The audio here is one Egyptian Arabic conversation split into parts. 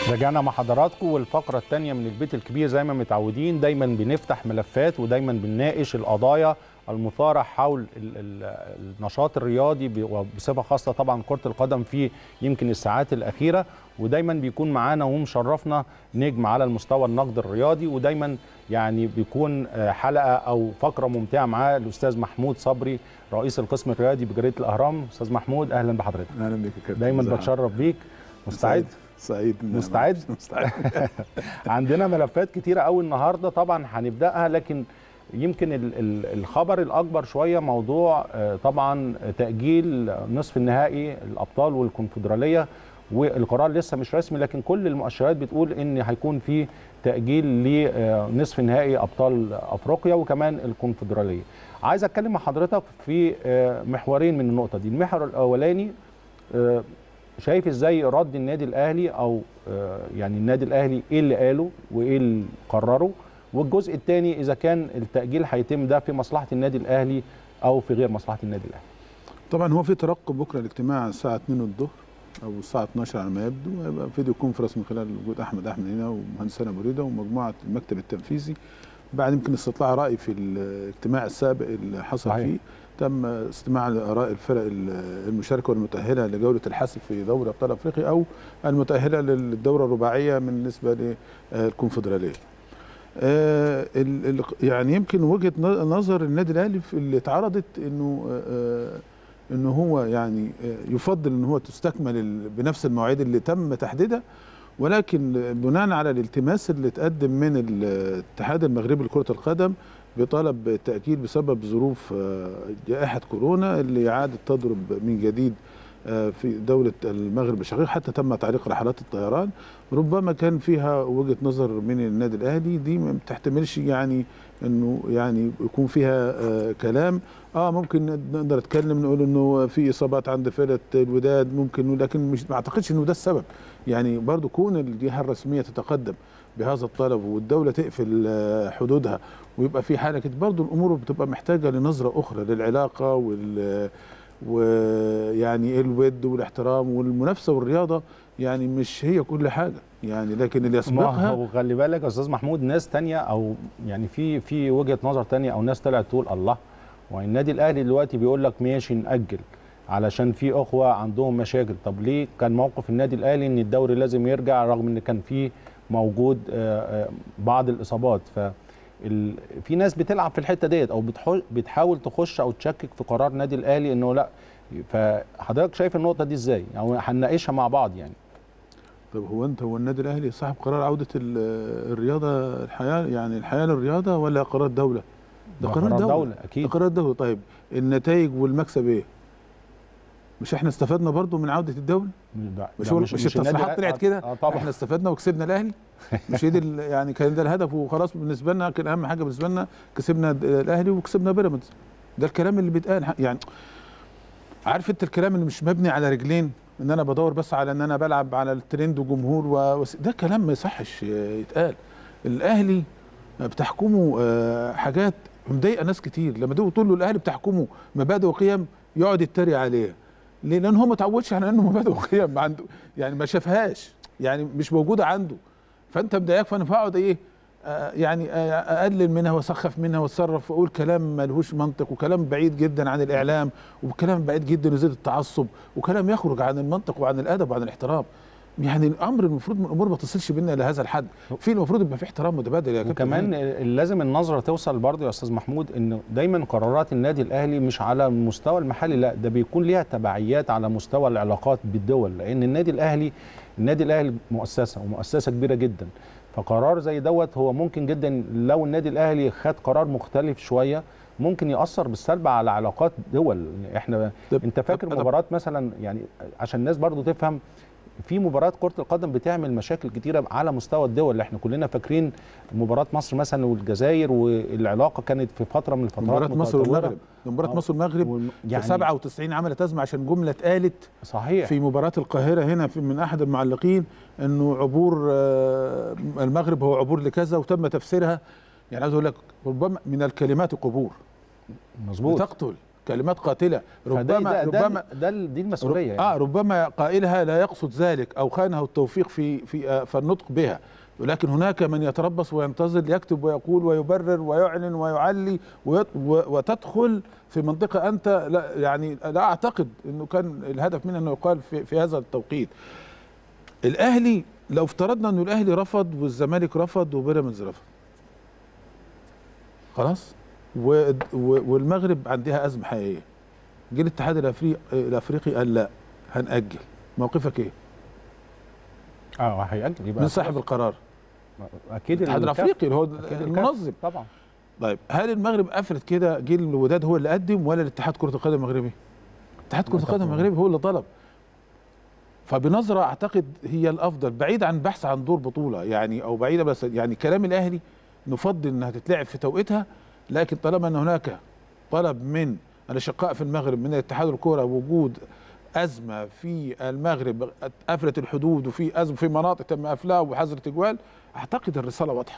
رجعنا مع حضراتكم والفقرة الثانية من البيت الكبير زي ما متعودين دايما بنفتح ملفات ودايما بنناقش القضايا المثارة حول ال- ال- النشاط الرياضي ب- وبصفة خاصة طبعا كرة القدم في يمكن الساعات الأخيرة ودايما بيكون معانا ومشرفنا نجم على المستوى النقد الرياضي ودايما يعني بيكون آه، حلقة أو فقرة ممتعة معاه الأستاذ محمود صبري رئيس القسم الرياضي بجريدة الأهرام أستاذ محمود أهلا بحضرتك اهلا بك يا كابتن دايما زهر. بتشرف بيك مستعد سعيد إن أنا مستعد؟ معك. مستعد عندنا ملفات كتيرة قوي النهارده طبعا هنبداها لكن يمكن ال- ال- الخبر الاكبر شويه موضوع آه، طبعا تاجيل نصف النهائي الابطال والكونفدراليه والقرار لسه مش رسمي لكن كل المؤشرات بتقول ان هيكون في تاجيل لنصف نهائي ابطال افريقيا وكمان الكونفدراليه عايز اتكلم مع حضرتك في آه، محورين من النقطه دي المحور الاولاني آه، شايف ازاي رد النادي الاهلي او آه، يعني النادي الاهلي ايه اللي قاله وايه اللي قرره والجزء الثاني اذا كان التاجيل هيتم ده في مصلحه النادي الاهلي او في غير مصلحه النادي الاهلي طبعا هو في ترقب بكره الاجتماع الساعه 2 الظهر او الساعه 12 على ما يبدو هيبقى فيديو كونفرنس من خلال وجود احمد احمد هنا ومهندس هنا بريده ومجموعه المكتب التنفيذي بعد يمكن استطلاع راي في الاجتماع السابق اللي حصل صحيح. فيه تم استماع لاراء الفرق المشاركه والمتاهله لجوله الحسم في دوري ابطال افريقيا او المتاهله للدوره الرباعيه بالنسبه للكونفدراليه. آه، ال- ال- يعني يمكن وجهه ن- نظر النادي الاهلي في اللي اتعرضت انه آه، انه هو يعني آه، يفضل ان هو تستكمل ال- بنفس المواعيد اللي تم تحديدها ولكن بناء على الالتماس اللي اتقدم من الاتحاد المغربي لكره القدم بطلب التاكيد بسبب ظروف آه، جائحه كورونا اللي اعادت تضرب من جديد آه، في دولة المغرب الشقيق حتى تم تعليق رحلات الطيران ربما كان فيها وجهة نظر من النادي الأهلي دي ما بتحتملش يعني انه يعني يكون فيها آه كلام اه ممكن نقدر نتكلم نقول انه في اصابات عند فرقه الوداد ممكن لكن مش ما اعتقدش انه ده السبب يعني برضو كون الجهه الرسميه تتقدم بهذا الطلب والدوله تقفل آه حدودها ويبقى في حاله كده برضو الامور بتبقى محتاجه لنظره اخرى للعلاقه وال ويعني الود والاحترام والمنافسه والرياضه يعني مش هي كل حاجه يعني لكن اللي ما يسبقها هو خلي بالك يا استاذ محمود ناس تانية او يعني في في وجهه نظر تانية او ناس طلعت تقول الله والنادي الاهلي دلوقتي بيقول لك ماشي ناجل علشان في اخوه عندهم مشاكل طب ليه كان موقف النادي الاهلي ان الدوري لازم يرجع رغم ان كان في موجود آه، آه، بعض الاصابات ف ال- في ناس بتلعب في الحته ديت او بتحو- بتحاول تخش او تشكك في قرار النادي الاهلي انه لا فحضرتك شايف النقطه دي ازاي او هنناقشها مع بعض يعني طب هو انت هو النادي الاهلي صاحب قرار عوده ال- الرياضه الحياه يعني الحياه للرياضه ولا قرار دوله؟ ده ما قرار قرار دوله, دولة، ده أكيد. قرار دوله طيب النتائج والمكسب ايه؟ مش احنا استفدنا برضو من عوده الدوله؟ ده- مش ده هو مش, النادي التصريحات الأهلي- طلعت آه، كده اه طبعا احنا استفدنا وكسبنا الاهلي مش هي دي ال- يعني كان ده الهدف وخلاص بالنسبه لنا كان اهم حاجه بالنسبه لنا كسبنا د- الاهلي وكسبنا بيراميدز ده الكلام اللي بيتقال يعني عارف انت الكلام اللي مش مبني على رجلين ان انا بدور بس على ان انا بلعب على الترند وجمهور و... وس- ده كلام ما يصحش يتقال الاهلي بتحكمه آه، حاجات مضايقه ناس كتير لما تيجي تقول له الاهلي بتحكمه مبادئ وقيم يقعد يتريق عليها ليه؟ لان هو ما اتعودش على انه مبادئ وقيم ما عنده يعني ما شافهاش يعني مش موجوده عنده فانت مضايقك فانا بقعد ايه آه، يعني آه، اقلل منها واسخف منها واتصرف واقول كلام ملهوش منطق وكلام بعيد جدا عن الاعلام وكلام بعيد جدا يزيد التعصب وكلام يخرج عن المنطق وعن الادب وعن الاحترام يعني الامر المفروض من الامور ما تصلش بينا الى هذا الحد في المفروض يبقى في احترام متبادل يا كابتن وكمان هاني. لازم النظره توصل برضه يا استاذ محمود انه دايما قرارات النادي الاهلي مش على المستوى المحلي لا ده بيكون ليها تبعيات على مستوى العلاقات بالدول لان النادي الاهلي النادي الاهلي مؤسسه ومؤسسه كبيره جدا فقرار زي دوت هو ممكن جدا لو النادي الاهلي خد قرار مختلف شويه ممكن ياثر بالسلب على علاقات دول احنا طب- انت فاكر طب- طب- مباراه مثلا يعني عشان الناس برضو تفهم في مباراه كره القدم بتعمل مشاكل كتيره على مستوى الدول احنا كلنا فاكرين مباراه مصر مثلا والجزائر والعلاقه كانت في فتره من الفترات مباراه مصر متطورة. والمغرب مباراه آه. مصر والمغرب والم- في يعني 97 عملت ازمه عشان جمله اتقالت صحيح في مباراة القاهرة هنا في من أحد المعلقين أنه عبور آه، المغرب هو عبور لكذا وتم تفسيرها يعني عايز أقول لك ربما من الكلمات قبور مظبوط بتقتل كلمات قاتله فده ربما ده ده ربما ده ال- دي المسؤوليه اه ربما قائلها لا يقصد ذلك او خانه التوفيق في في آه في النطق بها ولكن هناك من يتربص وينتظر يكتب ويقول ويبرر ويعلن ويعلي ويط- و- وتدخل في منطقه انت لا يعني لا اعتقد انه كان الهدف منها انه يقال في, في هذا التوقيت. الاهلي لو افترضنا انه الاهلي رفض والزمالك رفض وبيراميدز رفض. خلاص؟ و- و- والمغرب عندها ازمه حقيقيه. جه الاتحاد الافريقي الافريقي قال لا هنأجل موقفك ايه؟ اه هيأجل يبقى من صاحب القرار؟ اكيد الاتحاد الكاف- الافريقي اللي هو أكيد الكاف. المنظم طبعا طيب هل المغرب قفلت كده جه الوداد هو اللي قدم ولا الاتحاد كره القدم المغربي؟ اتحاد كره القدم المغربي هو اللي طلب فبنظره اعتقد هي الافضل بعيد عن بحث عن دور بطوله يعني او بعيده بس يعني كلام الاهلي نفضل انها تتلعب في توقيتها لكن طالما ان هناك طلب من الاشقاء في المغرب من الاتحاد الكوره وجود ازمه في المغرب قفلت الحدود وفي ازمه في مناطق تم قفلها وحظر تجوال اعتقد الرساله واضحه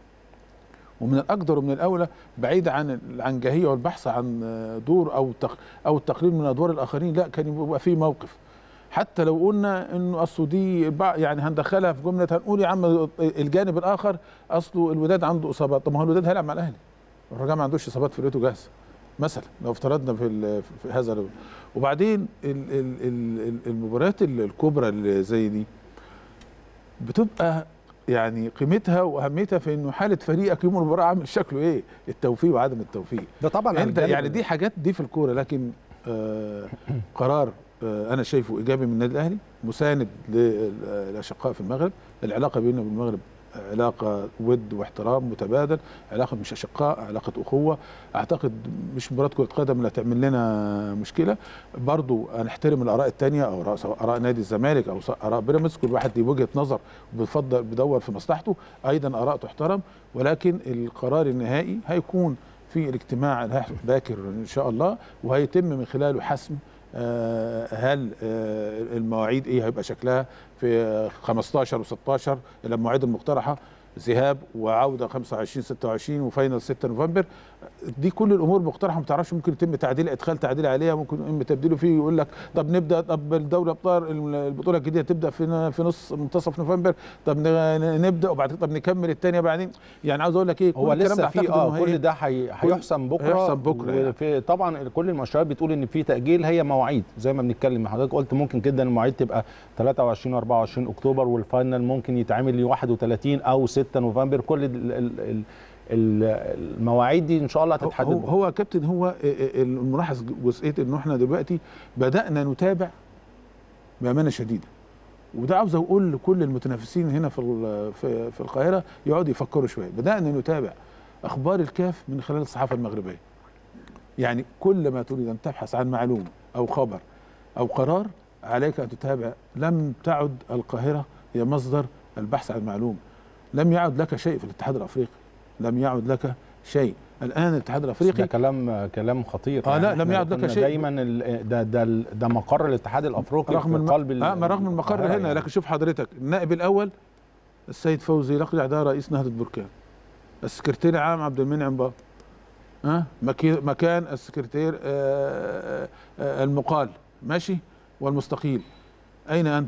ومن الاقدر ومن الاولى بعيد عن العنجهيه والبحث عن دور او تق او التقليل من ادوار الاخرين لا كان يبقى في موقف حتى لو قلنا انه اصله دي بع- يعني هندخلها في جمله هنقول يا عم الجانب الاخر اصله الوداد عنده اصابات طب ما هو الوداد هيلعب مع الاهلي الرجاء ما عندوش اصابات فرقته جاهزه مثلا لو افترضنا في, ال- في هذا ال- وبعدين ال- ال- ال- المباريات الكبرى اللي زي دي بتبقى يعني قيمتها واهميتها في انه حاله فريقك يوم المباراه عامل شكله ايه التوفيق وعدم التوفيق ده طبعا انت الجانب- يعني دي حاجات دي في الكوره لكن آه قرار آه انا شايفه ايجابي من النادي الاهلي مساند للاشقاء في المغرب العلاقه بيننا وبين المغرب علاقه ود واحترام متبادل علاقه مش اشقاء علاقه اخوه اعتقد مش مباراه كره قدم اللي هتعمل لنا مشكله برضو هنحترم الاراء الثانيه او اراء سواء اراء نادي الزمالك او سواء اراء بيراميدز كل واحد ليه وجهه نظر بيفضل بيدور في مصلحته ايضا اراء تحترم ولكن القرار النهائي هيكون في الاجتماع اللي هيحصل باكر ان شاء الله وهيتم من خلاله حسم آه، هل آه، المواعيد ايه هيبقى شكلها في آه، 15 و16 الى المواعيد المقترحه ذهاب وعوده 25 26 وفاينل 6 نوفمبر دي كل الامور مقترحه ما تعرفش ممكن يتم تعديل ادخال تعديل عليها ممكن يتم تبديله فيه يقول لك طب نبدا طب الدوري ابطال البطوله الجديده تبدا في في نص منتصف نوفمبر طب ن- نبدا وبعد كده طب نكمل الثانيه بعدين يعني عاوز اقول لك ايه هو كل الكلام ده لسه في أعتقد اه إنه كل هي- ده هي- هيحسم بكره هيحسم بكرة يعني. وفي طبعا كل المؤشرات بتقول ان في تاجيل هي مواعيد زي ما بنتكلم حضرتك قلت ممكن جدا المواعيد تبقى 23 و24 اكتوبر والفاينل ممكن يتعمل ل 31 او 6 نوفمبر كل ال- ال- ال- ال- المواعيد دي ان شاء الله هو هتتحدد هو, بكرة. هو كابتن هو الملاحظ جزئيه انه احنا دلوقتي بدانا نتابع بامانه شديده وده عاوز اقول لكل المتنافسين هنا في ال- في, في القاهره يقعدوا يفكروا شويه بدانا نتابع اخبار الكاف من خلال الصحافه المغربيه يعني كل ما تريد ان تبحث عن معلومه او خبر او قرار عليك ان تتابع لم تعد القاهره هي مصدر البحث عن معلومه لم يعد لك شيء في الاتحاد الافريقي لم يعد لك شيء الان الاتحاد ده الافريقي كلام كلام خطير آه لا، إحنا لم يعد لك كنا شيء. دايما ال- ده ده ال- ده مقر الاتحاد الافريقي رغم في الم... قلب ال- آه ما رغم المقر القاهرة هنا يعني. لكن شوف حضرتك النائب الاول السيد فوزي لقجع ده رئيس نهضه بركان السكرتير العام عبد المنعم بابا ها مكي... مكان السكرتير آه آه المقال ماشي والمستقيل اين انت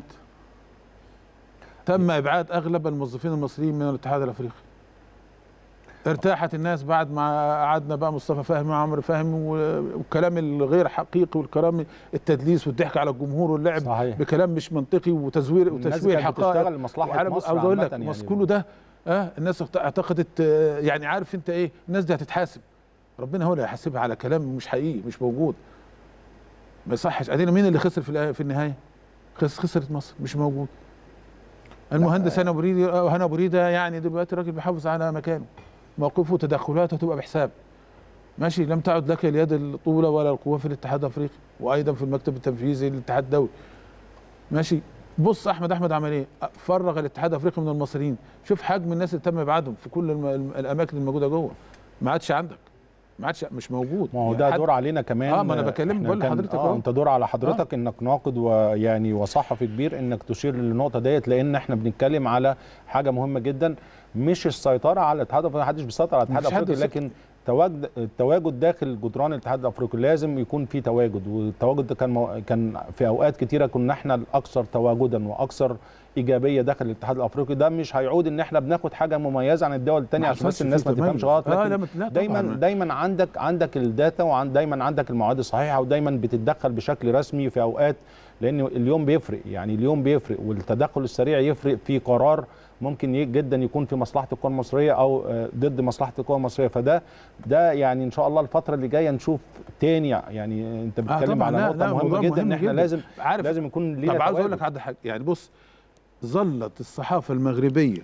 تم ابعاد اغلب الموظفين المصريين من الاتحاد الافريقي ارتاحت الناس بعد ما قعدنا بقى مصطفى فهمي وعمرو فهمي و- والكلام الغير حقيقي والكلام التدليس والضحك على الجمهور واللعب صحيح بكلام مش منطقي وتزوير الناس وتشويه كانت حقائق بتشتغل لمصلحه وعلى مصر عاوز اقول لك عامة بس يعني. كله ده اه الناس اعت- اعتقدت آه يعني عارف انت ايه الناس دي هتتحاسب ربنا هو اللي هيحاسبها على كلام مش حقيقي مش موجود ما يصحش ادينا مين اللي خسر في الآ- في النهايه خس خسرت مصر مش موجود المهندس هنا بريدي آه، هنا بريده يعني دلوقتي راجل بيحافظ على مكانه موقفه وتدخلاته تبقى بحساب ماشي لم تعد لك اليد الطولة ولا القوة في الاتحاد الافريقي وايضا في المكتب التنفيذي للاتحاد الدولي ماشي بص احمد احمد عمل ايه فرغ الاتحاد الافريقي من المصريين شوف حجم الناس اللي تم ابعادهم في كل الم- الم- الاماكن الموجوده جوه ما عادش عندك ما عادش مش موجود ما هو يعني ده حد- دور علينا كمان آه، ما أنا بكلمك إحنا بقول كان- لحضرتك اه أهو. انت دور على حضرتك انك ناقد ويعني وصحفي كبير انك تشير للنقطه ديت لان احنا بنتكلم على حاجه مهمه جدا مش السيطره على الاتحاد الافريقي محدش بيسيطر على الاتحاد مفيش حد الافريقي بيسيطر. لكن تواجد التواجد داخل جدران الاتحاد الافريقي لازم يكون في تواجد والتواجد ده كان مو... كان في اوقات كتيره كنا احنا الاكثر تواجدا واكثر ايجابيه داخل الاتحاد الافريقي ده مش هيعود ان احنا بناخد حاجه مميزه عن الدول الثانيه ما عشان بس حصلش الناس فيه ما تفهمش تميز. غلط آه، لكن لا، ما- لا دايما طبعاً. دايما عندك عندك الداتا وعند دايما عندك المواعيد الصحيحه ودايما بتتدخل بشكل رسمي في اوقات لان اليوم بيفرق يعني اليوم بيفرق والتدخل السريع يفرق في قرار ممكن ي- جدا يكون في مصلحه القوى المصريه او آه، ضد مصلحه القوى المصريه فده ده يعني ان شاء الله الفتره اللي جايه نشوف تاني يعني انت بتتكلم طبعاً، على لا، نقطه لا، مهمه موضوع جدا مهم ان احنا جداً. لازم عارف لازم يكون لينا طب عاوز اقول لك تواجد. على حاجه يعني بص ظلت الصحافه المغربيه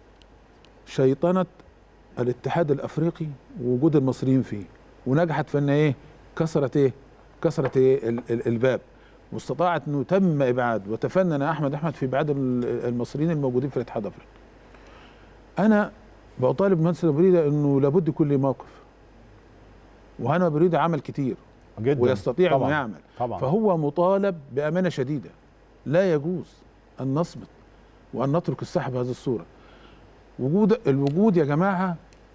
شيطنه الاتحاد الافريقي ووجود المصريين فيه ونجحت في ان ايه كسرت ايه كسرت ايه ال- ال- الباب واستطاعت انه تم ابعاد وتفنن احمد احمد في ابعاد ال- المصريين الموجودين في الاتحاد الافريقي انا بطالب مهندس بريده انه لابد يكون لي موقف وهنا بريده عمل كتير جدا ويستطيع انه طبعا يعمل طبعا فهو مطالب بأمانة شديدة لا يجوز أن نصمت وأن نترك الساحة بهذه الصورة وجود الوجود يا جماعة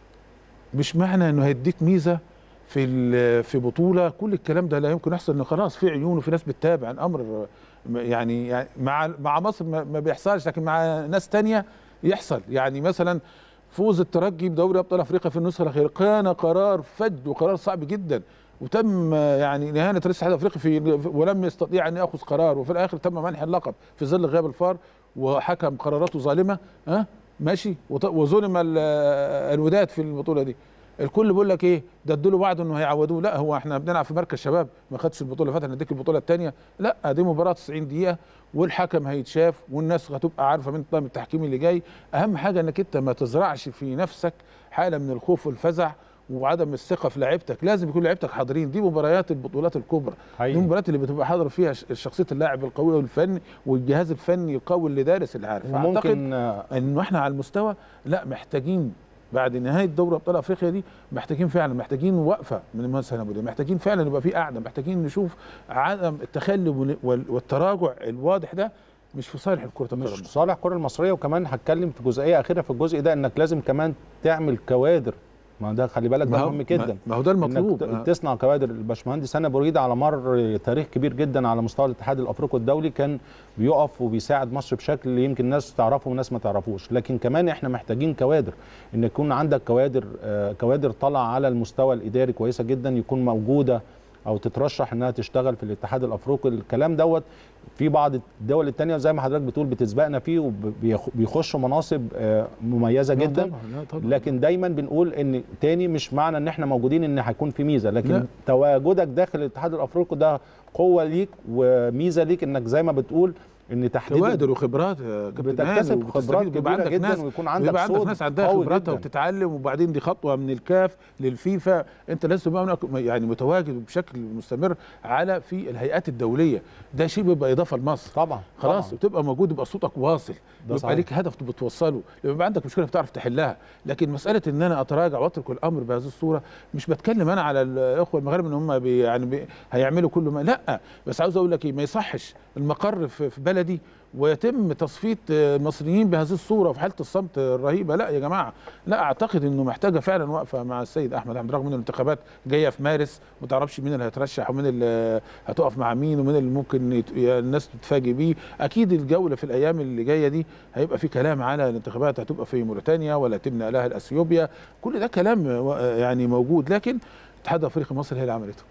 مش معنى انه هيديك ميزة في ال- في بطولة كل الكلام ده لا يمكن يحصل ان خلاص في عيون وفي ناس بتتابع الامر يعني يعني مع مع مصر ما ما بيحصلش لكن مع ناس تانية يحصل يعني مثلا فوز الترجي بدوري ابطال افريقيا في النسخه الاخيره كان قرار فج وقرار صعب جدا وتم يعني اهانه رئيس الاتحاد الافريقي في ولم يستطيع ان ياخذ قرار وفي الاخر تم منح اللقب في ظل غياب الفار وحكم قراراته ظالمه ها ماشي وط- وظلم ال- الوداد في البطوله دي الكل بيقول لك ايه ده ادوا له وعد انه هيعودوه لا هو احنا بنلعب في مركز شباب ما خدش البطوله اللي فاتت هنديك البطوله الثانيه لا دي مباراه 90 دقيقه والحكم هيتشاف والناس هتبقى عارفه من نظام التحكيم اللي جاي اهم حاجه انك انت ما تزرعش في نفسك حاله من الخوف والفزع وعدم الثقه في لعيبتك لازم يكون لعيبتك حاضرين دي مباريات البطولات الكبرى دي حقيقي. المباريات اللي بتبقى حاضر فيها ش- شخصيه اللاعب القوي والفني والجهاز الفني القوي اللي دارس اللي عارف أعتقد وممكن آه، انه احنا على المستوى لا محتاجين بعد نهايه دوري ابطال افريقيا دي محتاجين فعلا محتاجين وقفه من المهندس هنا محتاجين فعلا يبقى في قعده محتاجين نشوف عدم التخلي وال- وال- والتراجع الواضح ده مش في صالح الكره القدم مش صالح الكره المصريه وكمان هتكلم في جزئيه اخيره في الجزء ده انك لازم كمان تعمل كوادر ما ده خلي بالك ما ده هو- مهم جدا ما هو ده انك المطلوب ت- آه. تصنع كوادر الباشمهندس هنا بريده على مر تاريخ كبير جدا على مستوى الاتحاد الافريقي الدولي كان بيقف وبيساعد مصر بشكل يمكن ناس تعرفه وناس ما تعرفوش لكن كمان احنا محتاجين كوادر ان يكون عندك كوادر آه، كوادر طالعه على المستوى الاداري كويسه جدا يكون موجوده او تترشح انها تشتغل في الاتحاد الافريقي الكلام دوت في بعض الدول التانية زي ما حضرتك بتقول بتسبقنا فيه وبيخشوا مناصب آه، مميزه لا جدا طبعا لا طبعا لكن دايما بنقول ان تاني مش معنى ان احنا موجودين ان هيكون في ميزه لكن لا. لا. تواجدك داخل الاتحاد الافريقي ده قوه ليك وميزه ليك انك زي ما بتقول ان تحديد كوادر وخبرات يا كابتن بتكتسب هاني، خبرات وبتستفيد، ويبقى كبيره عندك جدا ناس ويكون عندك ويبقى عندك صوت ناس عندها قوي خبراتها جدا. وبتتعلم وبعدين دي خطوه من الكاف للفيفا انت لازم تبقى يعني متواجد بشكل مستمر على في الهيئات الدوليه ده شيء بيبقى اضافه لمصر طبعا خلاص طبعاً. وتبقى موجود يبقى صوتك واصل يبقى صحيح. ليك هدف بتوصله يبقى عندك مشكله بتعرف تحلها لكن مساله ان انا اتراجع واترك الامر بهذه الصوره مش بتكلم انا على الاخوه المغاربه ان هم بي يعني بي هيعملوا كل ما لا بس عاوز اقول لك ايه ما يصحش المقر في, في بلدي ويتم تصفيه المصريين بهذه الصوره في حاله الصمت الرهيبه لا يا جماعه لا اعتقد انه محتاجه فعلا وقفه مع السيد احمد احمد رغم ان الانتخابات جايه في مارس ما تعرفش مين اللي هيترشح ومين اللي هتقف مع مين ومين اللي ممكن يت- يا الناس تتفاجئ بيه اكيد الجوله في الايام اللي جايه دي هيبقى في كلام على الانتخابات هتبقى في موريتانيا ولا تم نقلها لاثيوبيا كل ده كلام و- يعني موجود لكن الاتحاد الافريقي مصر هي اللي عملته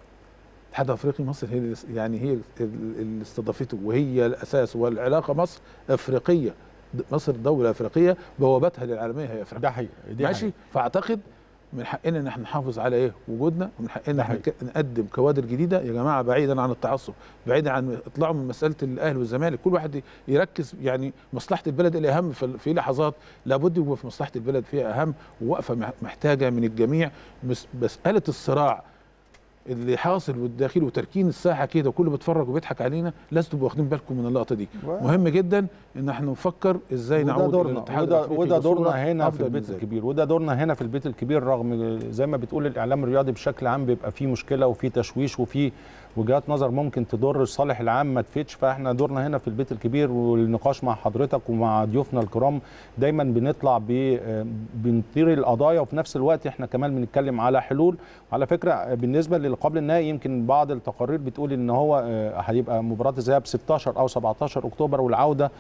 الاتحاد الافريقي مصر هي اللي- يعني هي اللي استضافته وهي الاساس والعلاقه مصر افريقيه د- مصر دوله افريقيه بوابتها للعالميه هي افريقيا ده حقيقي دي ماشي حقيقة. فاعتقد من حقنا ان احنا نحافظ على ايه وجودنا ومن حقنا ان ده احنا حقيقي. ك- نقدم كوادر جديده يا جماعه بعيدا عن التعصب بعيدا عن اطلعوا من مساله الاهلي والزمالك كل واحد يركز يعني مصلحه البلد اللي اهم في في لحظات لابد يبقى في مصلحه البلد فيها اهم ووقفه مح- محتاجه من الجميع مس- مساله الصراع اللي حاصل والداخلي وتركين الساحه كده وكله بيتفرج وبيضحك علينا لازم تبقوا واخدين بالكم من اللقطه دي و- مهم جدا ان احنا نفكر ازاي وده نعود الى دورنا الاتحاد وده, الافريقي وده بصورة دورنا هنا في أفضل من البيت ذلك. الكبير وده دورنا هنا في البيت الكبير رغم زي ما بتقول الاعلام الرياضي بشكل عام بيبقى فيه مشكله وفيه تشويش وفيه وجهات نظر ممكن تضر الصالح العام ما تفيدش فاحنا دورنا هنا في البيت الكبير والنقاش مع حضرتك ومع ضيوفنا الكرام دايما بنطلع ب- بنطير القضايا وفي نفس الوقت احنا كمان بنتكلم على حلول وعلى فكره بالنسبه للقبل النهائي يمكن بعض التقارير بتقول ان هو آه، هيبقى مباراه الذهاب 16 او 17 اكتوبر والعوده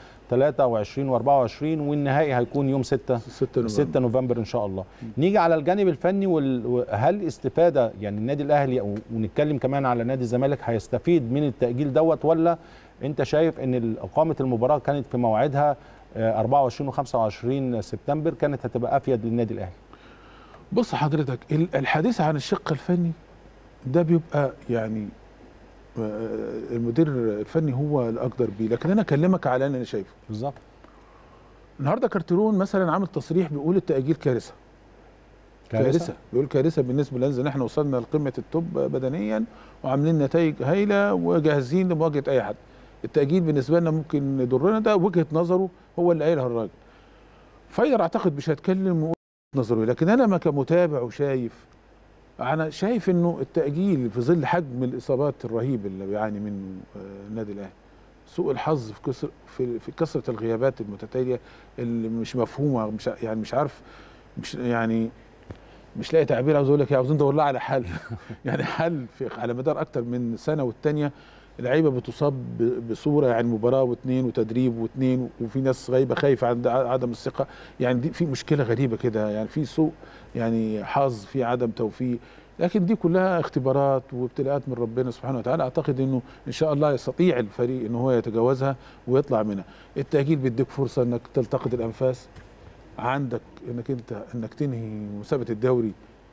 23 و24 والنهائي هيكون يوم 6 6 6 نوفمبر ان شاء الله نيجي على الجانب الفني وهل استفاده يعني النادي الاهلي او ونتكلم كمان على نادي الزمالك هيستفيد من التاجيل دوت ولا انت شايف ان ال- اقامه المباراه كانت في موعدها آه، 24 و25 سبتمبر كانت هتبقى افيد للنادي الاهلي بص حضرتك ال- الحديث عن الشق الفني ده بيبقى يعني آه، المدير الفني هو الاقدر بيه لكن انا اكلمك على اللي انا شايفه بالظبط النهارده كارتيرون مثلا عامل تصريح بيقول التاجيل كارثه كارثه بيقول كارثه بالنسبه لنا ان احنا وصلنا لقمه التوب بدنيا وعاملين نتائج هايله وجاهزين لمواجهه اي حد التاجيل بالنسبه لنا ممكن يضرنا ده وجهه نظره هو اللي قايلها الراجل فايلر اعتقد مش هيتكلم ويقول نظره لكن انا ما كمتابع وشايف انا شايف انه التاجيل في ظل حجم الاصابات الرهيب اللي بيعاني منه آه، النادي الاهلي سوء الحظ في كسر في, في كثره الغيابات المتتاليه اللي مش مفهومه مش يعني مش عارف مش يعني مش لاقي تعبير عاوز اقول لك إيه، عاوزين ندور لها على حل يعني حل في على مدار اكتر من سنه والتانيه اللعيبه بتصاب ب- بصوره يعني مباراه واثنين وتدريب واثنين وفي ناس غايبه خايفه عند ع- عدم الثقه يعني دي في مشكله غريبه كده يعني في سوء يعني حظ في عدم توفيق لكن دي كلها اختبارات وابتلاءات من ربنا سبحانه وتعالى اعتقد انه ان شاء الله يستطيع الفريق ان هو يتجاوزها ويطلع منها التاجيل بيديك فرصه انك تلتقط الانفاس عندك انك انت انك تنهي مسابقه الدوري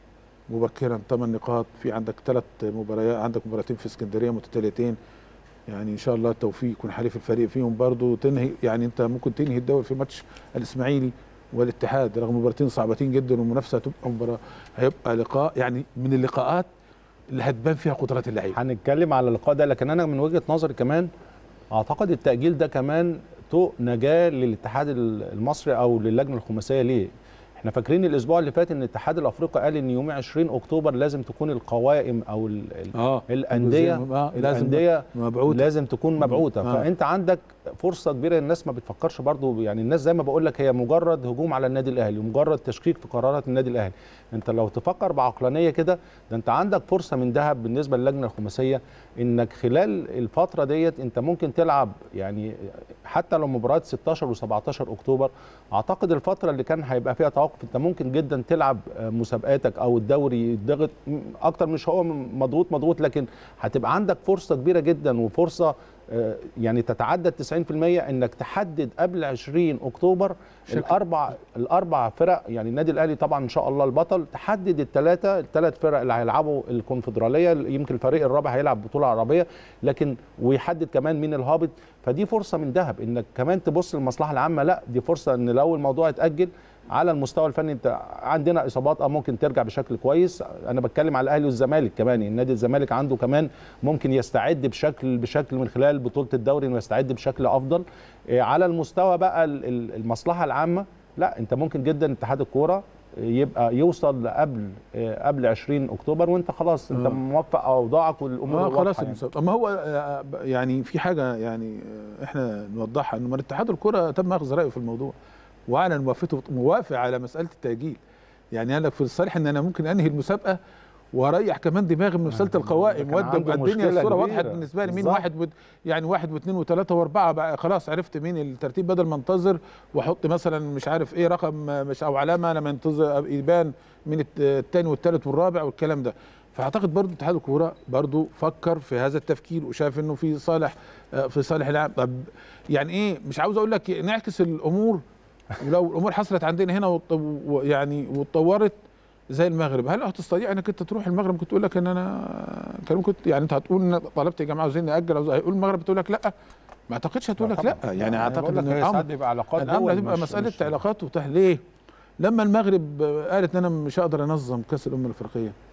مبكرا ثمان نقاط في عندك ثلاث مباريات عندك مباراتين في اسكندريه متتاليتين يعني ان شاء الله التوفيق يكون حليف الفريق فيهم برضو تنهي يعني انت ممكن تنهي الدوري في ماتش الاسماعيلي والاتحاد رغم مباراتين صعبتين جدا والمنافسه هتبقى مباراه هيبقى لقاء يعني من اللقاءات اللي هتبان فيها قدرات اللعيبه هنتكلم على اللقاء ده لكن انا من وجهه نظري كمان اعتقد التاجيل ده كمان طوق نجاه للاتحاد المصري او للجنه الخماسيه ليه احنا فاكرين الاسبوع اللي فات ان الاتحاد الافريقي قال ان يوم 20 اكتوبر لازم تكون القوائم او ال- ال- اه الانديه آه لازم الانديه مبعوث لازم تكون مبعوثه آه. فانت عندك فرصه كبيره الناس ما بتفكرش برضو يعني الناس زي ما بقول لك هي مجرد هجوم على النادي الاهلي ومجرد تشكيك في قرارات النادي الاهلي انت لو تفكر بعقلانيه كده ده انت عندك فرصه من ذهب بالنسبه للجنه الخماسيه انك خلال الفتره ديت انت ممكن تلعب يعني حتى لو مباراه 16 و17 اكتوبر اعتقد الفتره اللي كان هيبقى فيها توقف انت ممكن جدا تلعب آه، مسابقاتك او الدوري يتضغط م- اكتر مش هو مضغوط مضغوط لكن هتبقى عندك فرصه كبيره جدا وفرصه آه، يعني تتعدى 90% انك تحدد قبل 20 اكتوبر شكل. الاربع الاربع فرق يعني النادي الاهلي طبعا ان شاء الله البطل تحدد الثلاثه الثلاث فرق اللي هيلعبوا الكونفدراليه يمكن الفريق الرابع هيلعب بطوله عربيه لكن ويحدد كمان مين الهابط فدي فرصه من ذهب انك كمان تبص للمصلحه العامه لا دي فرصه ان لو الموضوع اتاجل على المستوى الفني انت عندنا اصابات اه ممكن ترجع بشكل كويس انا بتكلم على الاهلي والزمالك كمان يعني نادي الزمالك عنده كمان ممكن يستعد بشكل بشكل من خلال بطوله الدوري انه يستعد بشكل افضل إيه، على المستوى بقى ال- ال- المصلحه العامه لا انت ممكن جدا اتحاد الكوره يبقى يوصل قبل آه، قبل 20 اكتوبر وانت خلاص انت آه. موفق اوضاعك والامور اه واضحة خلاص يعني. المسابقة. اما هو آه، يعني في حاجه يعني آه، احنا نوضحها انه من اتحاد الكره تم اخذ رايه في الموضوع واعلن موافقته موافق على مساله التاجيل يعني قال لك في الصالح ان انا ممكن انهي المسابقه واريح كمان دماغي من مساله ده القوائم كان وادى عنده الدنيا مشكلة الصوره كبيرة. وضحت بالنسبه لي مين بالظبط. واحد ود يعني واحد واثنين وثلاثه واربعه بقى خلاص عرفت مين الترتيب بدل ما انتظر واحط مثلا مش عارف ايه رقم آه، مش او علامه لما ينتظر يبان من الت- الثاني والثالث والرابع والكلام ده فاعتقد برضو اتحاد الكوره برضو فكر في هذا التفكير وشاف انه في صالح آه، في صالح اللاعب طب يعني ايه مش عاوز اقول لك نعكس الامور ولو الامور حصلت عندنا هنا وط- و- يعني واتطورت زي المغرب هل هتستطيع انك انت تروح المغرب ممكن تقول لك ان انا كان ممكن يعني انت هتقول ان طلبت يا جماعه عاوزين ناجل عاوز- هيقول المغرب تقول لك لا ما اعتقدش هتقول لك لا طبعاً. يعني أنا اعتقد بقول لك ان هي الامر ساعات بيبقى علاقات الامر دول هتبقى مش- مساله مش- علاقات وتح ليه لما المغرب قالت ان انا مش هقدر انظم كاس الامم الافريقيه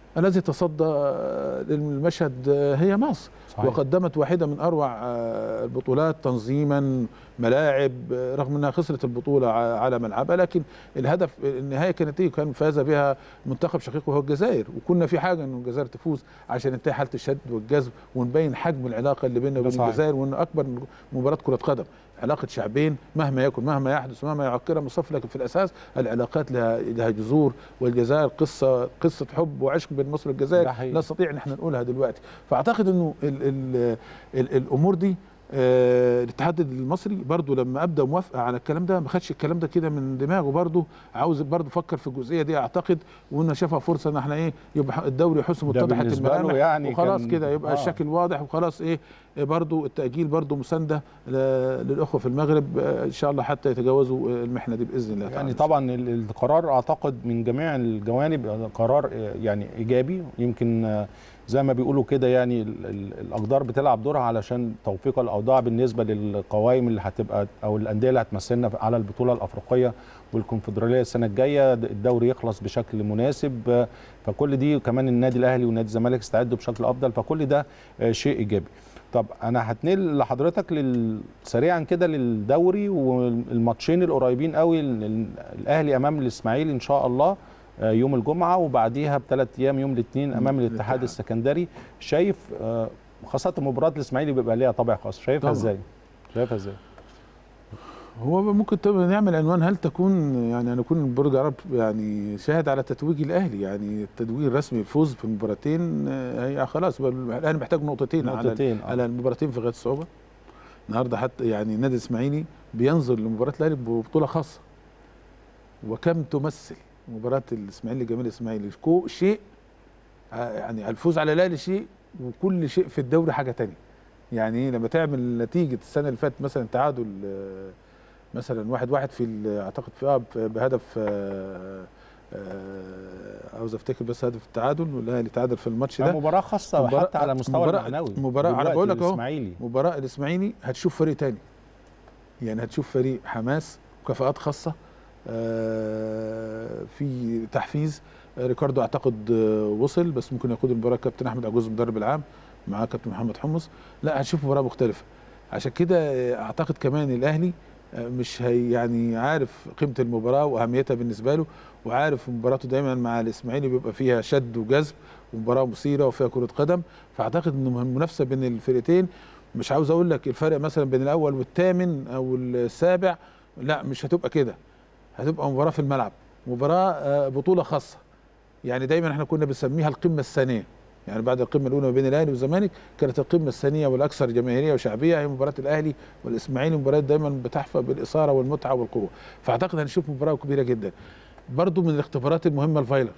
الذي تصدى للمشهد هي مصر صحيح. وقدمت واحده من اروع آه، البطولات تنظيما ملاعب آه، رغم انها خسرت البطوله ع- على ملعبها لكن الهدف النهايه كانت ايه كان فاز بها منتخب شقيق وهو الجزائر وكنا في حاجه ان الجزائر تفوز عشان ينتهي حاله الشد والجذب ونبين حجم العلاقه اللي بيننا ده وبين صحيح. الجزائر وان اكبر مباراه كره قدم علاقه شعبين مهما يكن مهما يحدث ومهما يعكرها مصطفى لكن في الاساس العلاقات لها لها جذور والجزائر قصه قصه حب وعشق بين مصر ده والجزائر حقيقي. لا نستطيع ان احنا نقولها دلوقتي فاعتقد انه ال ال ال الامور دي آه، الاتحاد المصري برضو لما ابدا موافقه على الكلام ده ما خدش الكلام ده كده من دماغه برضو عاوز برضو فكر في الجزئيه دي اعتقد وانه شافها فرصه ان احنا ايه يبقى الدوري حسن ده متضحه بالنسبة له الملامح يعني وخلاص كان- كده يبقى آه. الشكل واضح وخلاص ايه آه، برضو التاجيل برضو مسانده ل- للاخوه في المغرب آه، ان شاء الله حتى يتجاوزوا آه، المحنه دي باذن الله يعني تعالى. طبعا ال- القرار اعتقد من جميع الجوانب قرار آه، يعني ايجابي يمكن آه، زي ما بيقولوا كده يعني ال- ال- الاقدار بتلعب دورها علشان توفيق الاوضاع بالنسبه للقوائم اللي هتبقى او الانديه اللي هتمثلنا على البطوله الافريقيه والكونفدراليه السنه الجايه د- الدوري يخلص بشكل مناسب آه، فكل دي كمان النادي الاهلي والنادي الزمالك استعدوا بشكل افضل فكل ده آه، شيء ايجابي طب انا هتنقل لحضرتك لل... سريعا كده للدوري والماتشين القريبين قوي ال- ال- الاهلي امام الاسماعيلي ان شاء الله آه، يوم الجمعه وبعديها بثلاث ايام يوم الاثنين امام الاتحاد الاتحاد. السكندري شايف آه، خاصه مباراه الاسماعيلي بيبقى ليها طابع خاص شايفها طبعاً. ازاي شايفها ازاي هو ممكن طبعا نعمل عنوان هل تكون يعني انا اكون برج عرب يعني شاهد على تتويج الاهلي يعني التتويج الرسمي الفوز في المباراتين آه، هي خلاص يبقى الاهلي محتاج نقطتين, على نقطتين، آه. على المباراتين في غايه الصعوبه النهارده حتى يعني النادي الاسماعيلي بينظر لمباراه الاهلي ببطوله خاصه وكم تمثل مباراه الاسماعيلي جمال الاسماعيلي كو- شيء آه، يعني الفوز على الاهلي شيء وكل شيء في الدوري حاجه تانية يعني إيه لما تعمل نتيجه السنه اللي فاتت مثلا تعادل آه، مثلا واحد واحد في ال- اعتقد في آه بهدف آه، آه، عاوز افتكر بس هدف التعادل والاهلي تعادل في الماتش ده مباراه خاصه مباراة- حتى على مستوى مباراة- المعنوي مباراة- أنا دلوقتي بقول لك أهو. الاسماعيلي مباراة الإسماعيلي هتشوف فريق تاني يعني هتشوف فريق حماس وكفاءات خاصة آه، في تحفيز آه، ريكاردو أعتقد آه، وصل بس ممكن يقود المباراة كابتن أحمد عجوز المدرب العام معاه كابتن محمد حمص لا هتشوف مباراة مختلفة عشان كده آه، أعتقد كمان الأهلي آه، مش هي يعني عارف قيمة المباراة وأهميتها بالنسبة له وعارف مباراته دايما مع الإسماعيلي بيبقى فيها شد وجذب ومباراة مثيرة وفيها كرة قدم فأعتقد إن المنافسة بين الفرقتين مش عاوز اقول لك الفرق مثلا بين الاول والثامن او السابع لا مش هتبقى كده هتبقى مباراه في الملعب مباراه آه، بطوله خاصه يعني دايما احنا كنا بنسميها القمه الثانيه يعني بعد القمه الاولى ما بين الاهلي والزمالك كانت القمه الثانيه والاكثر جماهيريه وشعبيه هي مباراه الاهلي والاسماعيلي مباريات دايما بتحفى بالاثاره والمتعه والقوه فاعتقد هنشوف مباراه كبيره جدا برضو من الاختبارات المهمه الفايلر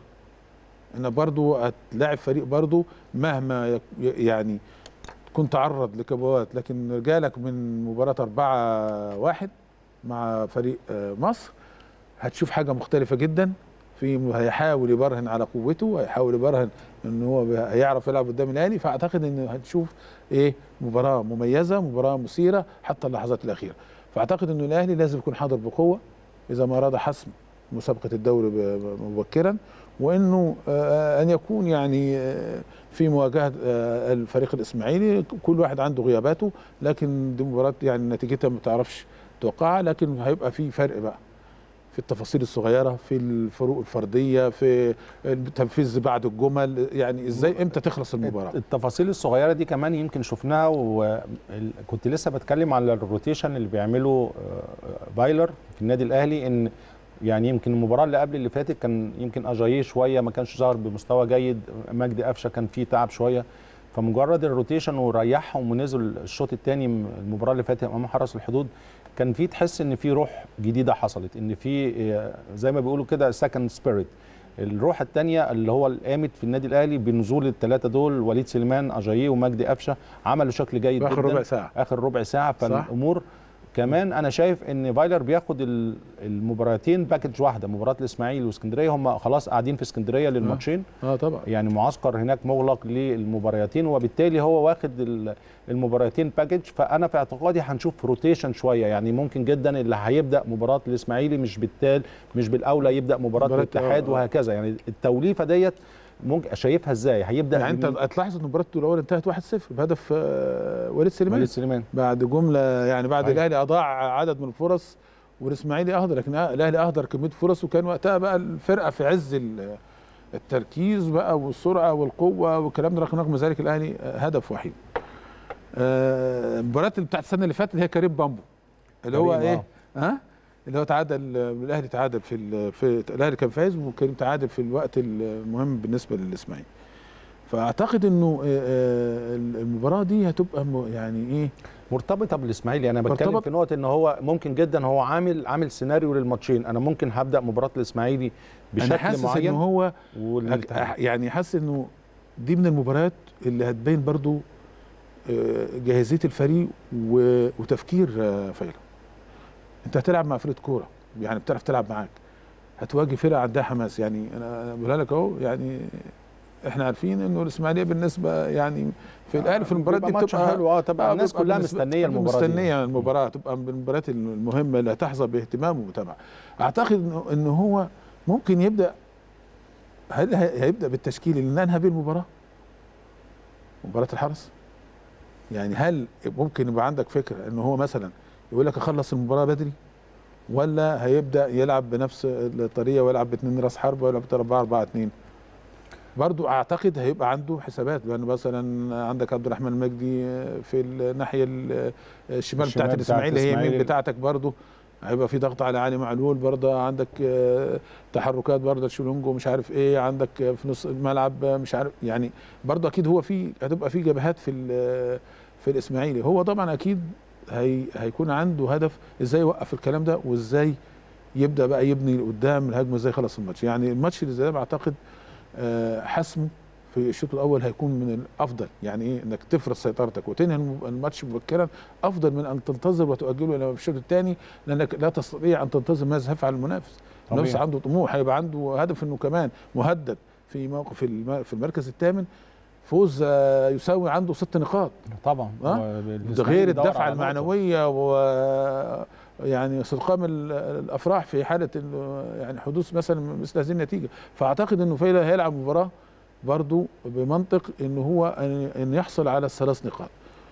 ان برضو هتلاعب فريق برضو مهما يك- يعني كنت تعرض لكبوات لكن رجالك من مباراة أربعة واحد مع فريق آه، مصر هتشوف حاجة مختلفة جدا في هيحاول يبرهن على قوته هيحاول يبرهن ان هو ب- هيعرف يلعب قدام الاهلي فاعتقد ان هتشوف ايه مباراة مميزة مباراة مثيرة حتى اللحظات الأخيرة فاعتقد انه الاهلي لازم يكون حاضر بقوة اذا ما اراد حسم مسابقة الدوري ب- مبكرا وانه آه، ان يكون يعني آه، في مواجهه آه، الفريق الاسماعيلي كل واحد عنده غياباته لكن دي مباراه يعني نتيجتها ما تعرفش توقعها لكن هيبقى في فرق بقى في التفاصيل الصغيره في الفروق الفرديه في التنفيذ بعد الجمل يعني ازاي امتى تخلص المباراه التفاصيل الصغيره دي كمان يمكن شفناها وكنت لسه بتكلم على الروتيشن اللي بيعمله آه، فايلر في النادي الاهلي ان يعني يمكن المباراه اللي قبل اللي فاتت كان يمكن اجاييه شويه ما كانش ظاهر بمستوى جيد مجدي قفشه كان فيه تعب شويه فمجرد الروتيشن وريحهم ونزل الشوط الثاني المباراه اللي فاتت امام حرس الحدود كان في تحس ان في روح جديده حصلت ان في آه، زي ما بيقولوا كده سكند سبيريت الروح الثانيه اللي هو اللي قامت في النادي الاهلي بنزول الثلاثه دول وليد سليمان اجاييه ومجدي قفشه عملوا شكل جيد اخر جدا ربع ساعه اخر ربع ساعه صح. فالامور كمان انا شايف ان فايلر بياخد ال- المباراتين باكج واحده مباراه الاسماعيلي واسكندريه هم خلاص قاعدين في اسكندريه للماتشين اه طبعا يعني معسكر هناك مغلق للمبارياتين وبالتالي هو واخد ال- المباراتين باكج فانا في اعتقادي هنشوف روتيشن شويه يعني ممكن جدا اللي هيبدا مباراه الاسماعيلي مش بالتال مش بالاولى يبدا مباراه مباراة- الاتحاد آه. وهكذا يعني التوليفه ديت ممكن شايفها ازاي هيبدا يعني انت بمين؟ هتلاحظ ان مباراه الاول انتهت 1-0 بهدف آه، وليد سليمان وليد سليمان بعد جمله يعني بعد أيوة. الاهلي اضاع عدد من الفرص والاسماعيلي اهدر لكن الاهلي اهدر كميه فرص وكان وقتها بقى الفرقه في عز ال- التركيز بقى والسرعه والقوه والكلام ده رغم ذلك الاهلي آه، هدف وحيد. آه، المباراه اللي بتاعت السنه اللي فاتت هي كريم بامبو اللي هو كريم، ايه؟ ها؟ اللي هو تعادل آه، الاهلي تعادل في ال- في الاهلي كان فايز وكريم تعادل في الوقت المهم بالنسبه للاسماعيلي. فاعتقد انه آه، آه، المباراه دي هتبقى م- يعني ايه؟ مرتبطه بالاسماعيلي انا بتكلم مرتبط. في نقطه ان هو ممكن جدا هو عامل عامل سيناريو للماتشين انا ممكن هبدا مباراه الاسماعيلي انا بشكل حاسس معين ان هو والاتحاد. أك- يعني حاسس انه دي من المباريات اللي هتبين برضو آه، جاهزيه الفريق و- وتفكير آه، فايلة انت هتلعب مع فرقه كوره يعني بتعرف تلعب معاك هتواجه فرقه عندها حماس يعني انا أنا بقولها لك اهو يعني احنا عارفين انه الاسماعيليه بالنسبه يعني في الاهلي في المباريات بيبقى دي ماتش بتبقى حلو اه تبقى آه، الناس بيبقى كلها بالنسبة- مستنيه المباراه دي. مستنيه المباراه تبقى من المباريات المهمه اللي هتحظى باهتمام ومتابعه اعتقد انه ان هو ممكن يبدا هل هي- هيبدا بالتشكيل اللي ننهى بيه المباراه مباراه الحرس يعني هل ممكن يبقى عندك فكره ان هو مثلا يقول لك اخلص المباراه بدري ولا هيبدا يلعب بنفس الطريقه ويلعب باثنين راس حربه ويلعب 4 4 2 برضو اعتقد هيبقى عنده حسابات لان مثلا عندك عبد الرحمن المجدي في الناحيه ال- الشمال الشمال بتاعت بتاعت الاسماعيلي هي الإسماعيلي. اليمين بتاعتك برضو هيبقى في ضغط على علي معلول برضه عندك آه، تحركات برضه شولونجو مش عارف ايه عندك آه، في نص الملعب آه، مش عارف يعني برضه اكيد هو في هتبقى في جبهات في ال- في الاسماعيلي هو طبعا اكيد هي هيكون عنده هدف ازاي يوقف الكلام ده وازاي يبدا بقى يبني قدام الهجمه ازاي يخلص الماتش يعني الماتش اللي زي ده بعتقد آه، حسمه في الشوط الاول هيكون من الافضل يعني ايه انك تفرض سيطرتك وتنهي الم- الماتش مبكرا افضل من ان تنتظر وتؤجله الى الشوط الثاني لانك لا تستطيع ان تنتظر ماذا يفعل المنافس طبيعي. المنافس عنده طموح هيبقى عنده هدف انه كمان مهدد في موقف الم- في المركز الثامن فوز آه، يساوي عنده ست نقاط طبعا آه؟ هو ده الإسماعيلي غير بيدور الدفعه على نقطة. المعنويه و يعني استلقام ال- الافراح في حاله إنه يعني حدوث مثلا مثل هذه النتيجه فاعتقد انه فيلا هيلعب مباراه برضو بمنطق ان هو ان إن يحصل على الثلاث نقاط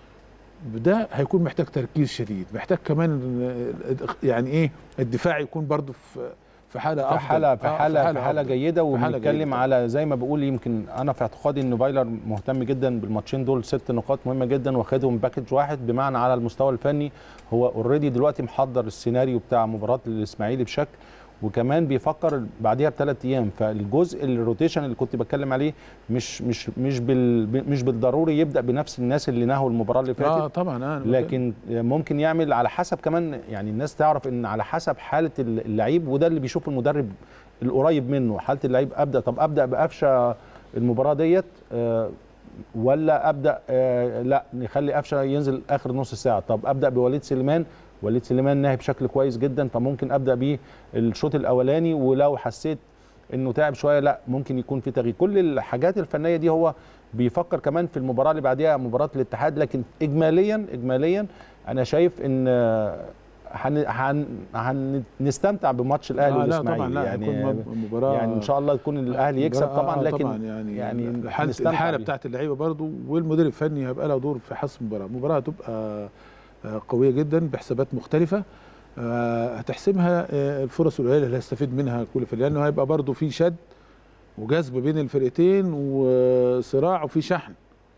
ده هيكون محتاج تركيز شديد محتاج كمان يعني ايه الدفاع يكون برضو في في حاله في افضل حاله في آه، حاله في حاله أفضل. جيده في حالة وبنتكلم جيدة. على زي ما بقول يمكن انا في اعتقادي ان فايلر مهتم جدا بالماتشين دول ست نقاط مهمه جدا واخدهم باكج واحد بمعنى على المستوى الفني هو اوريدي دلوقتي محضر السيناريو بتاع مباراه الاسماعيلي بشكل وكمان بيفكر بعديها بثلاث ايام فالجزء الروتيشن اللي كنت بتكلم عليه مش مش مش بال مش بالضروري يبدا بنفس الناس اللي نهوا المباراه اللي فاتت اه طبعا آه لكن ممكن يعمل على حسب كمان يعني الناس تعرف ان على حسب حاله اللعيب وده اللي بيشوف المدرب القريب منه حاله اللعيب ابدا طب ابدا بقفشه المباراه ديت آه، ولا ابدا آه، لا نخلي قفشه ينزل اخر نص ساعه طب ابدا بوليد سليمان وليد سليمان ناهي بشكل كويس جدا فممكن ابدا بيه الشوط الاولاني ولو حسيت انه تعب شويه لا ممكن يكون في تغيير كل الحاجات الفنيه دي هو بيفكر كمان في المباراه اللي بعديها مباراه الاتحاد لكن اجماليا اجماليا انا شايف ان آه، هن هن هنستمتع بماتش الاهلي آه لا والاسماعيلي طبعا لا يعني يعني مباراه يعني ان شاء الله يكون الاهلي يكسب مباراة- طبعا آه لكن طبعا يعني, يعني يعني حالة نستمتع الحاله بيها. بتاعت اللعيبه برضو والمدير الفني هيبقى له دور في حسم المباراه المباراه هتبقى آه، قويه جدا بحسابات مختلفه آه، هتحسمها آه، الفرص القليله اللي هيستفيد منها كل فريق لانه هيبقى برضو في شد وجذب بين الفرقتين وصراع وفي شحن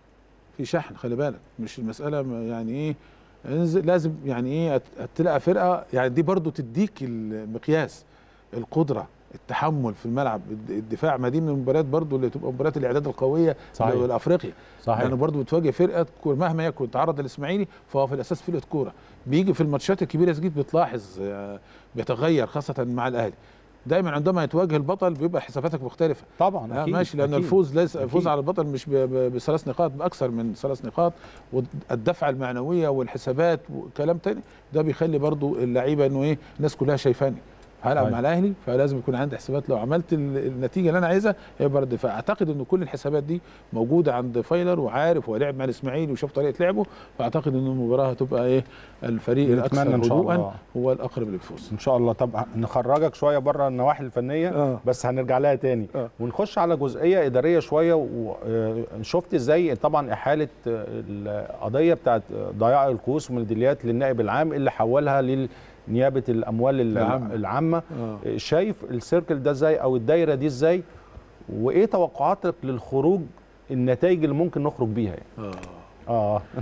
في شحن خلي بالك مش المساله م- يعني ايه انزل لازم يعني ايه هت- هتلاقي فرقه يعني دي برضو تديك المقياس القدره التحمل في الملعب الد- الدفاع ما دي من المباريات برضو اللي تبقى مباريات الاعداد القويه صحيح. الافريقيا صحيح يعني برضو بتواجه فرقه كورة مهما يكن تعرض الاسماعيلي فهو في الاساس فرقه كوره بيجي في الماتشات الكبيره جدا بتلاحظ آه، بيتغير خاصه مع الاهلي دايما عندما يتواجه البطل بيبقى حساباتك مختلفه طبعا لا اكيد ماشي لان أكيد. الفوز ليس أكيد. الفوز على البطل مش ب- ب- بثلاث نقاط باكثر من ثلاث نقاط والدفعه المعنويه والحسابات وكلام تاني ده بيخلي برضو اللعيبه انه ايه الناس كلها شايفاني هلعب أيوة. مع الاهلي فلازم يكون عندي حسابات لو عملت ال- النتيجه اللي انا عايزها هيبقى رد فاعتقد ان كل الحسابات دي موجوده عند فايلر وعارف هو لعب مع الاسماعيلي وشاف طريقه لعبه فاعتقد ان المباراه هتبقى ايه الفريق نتمنى الاكثر إن شاء الله. هدوءا هو الاقرب للفوز ان شاء الله طب نخرجك شويه بره النواحي الفنيه آه. بس هنرجع لها تاني آه. ونخش على جزئيه اداريه شويه وشفت ازاي طبعا احاله آه، القضيه بتاعت ضياع الكؤوس والميداليات للنائب العام اللي حولها لنيابه الاموال العامة. العامه آه. شايف السيركل ده ازاي او الدايره دي ازاي وايه توقعاتك للخروج النتائج اللي ممكن نخرج بيها يعني آه. اه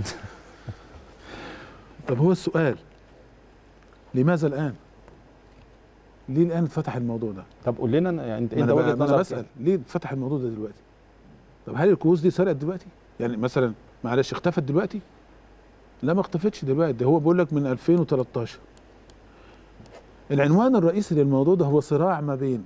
طب هو السؤال لماذا الان؟ ليه الان اتفتح الموضوع ده؟ طب قول لنا يعني انت ما انت انا, وجهه بقى- ما أنا نظرك بسال ليه اتفتح الموضوع ده دلوقتي؟ طب هل الكؤوس دي سرقت دلوقتي؟ يعني مثلا معلش اختفت دلوقتي؟ لا ما اختفتش دلوقتي ده هو بيقول لك من 2013 العنوان الرئيسي للموضوع ده هو صراع ما بين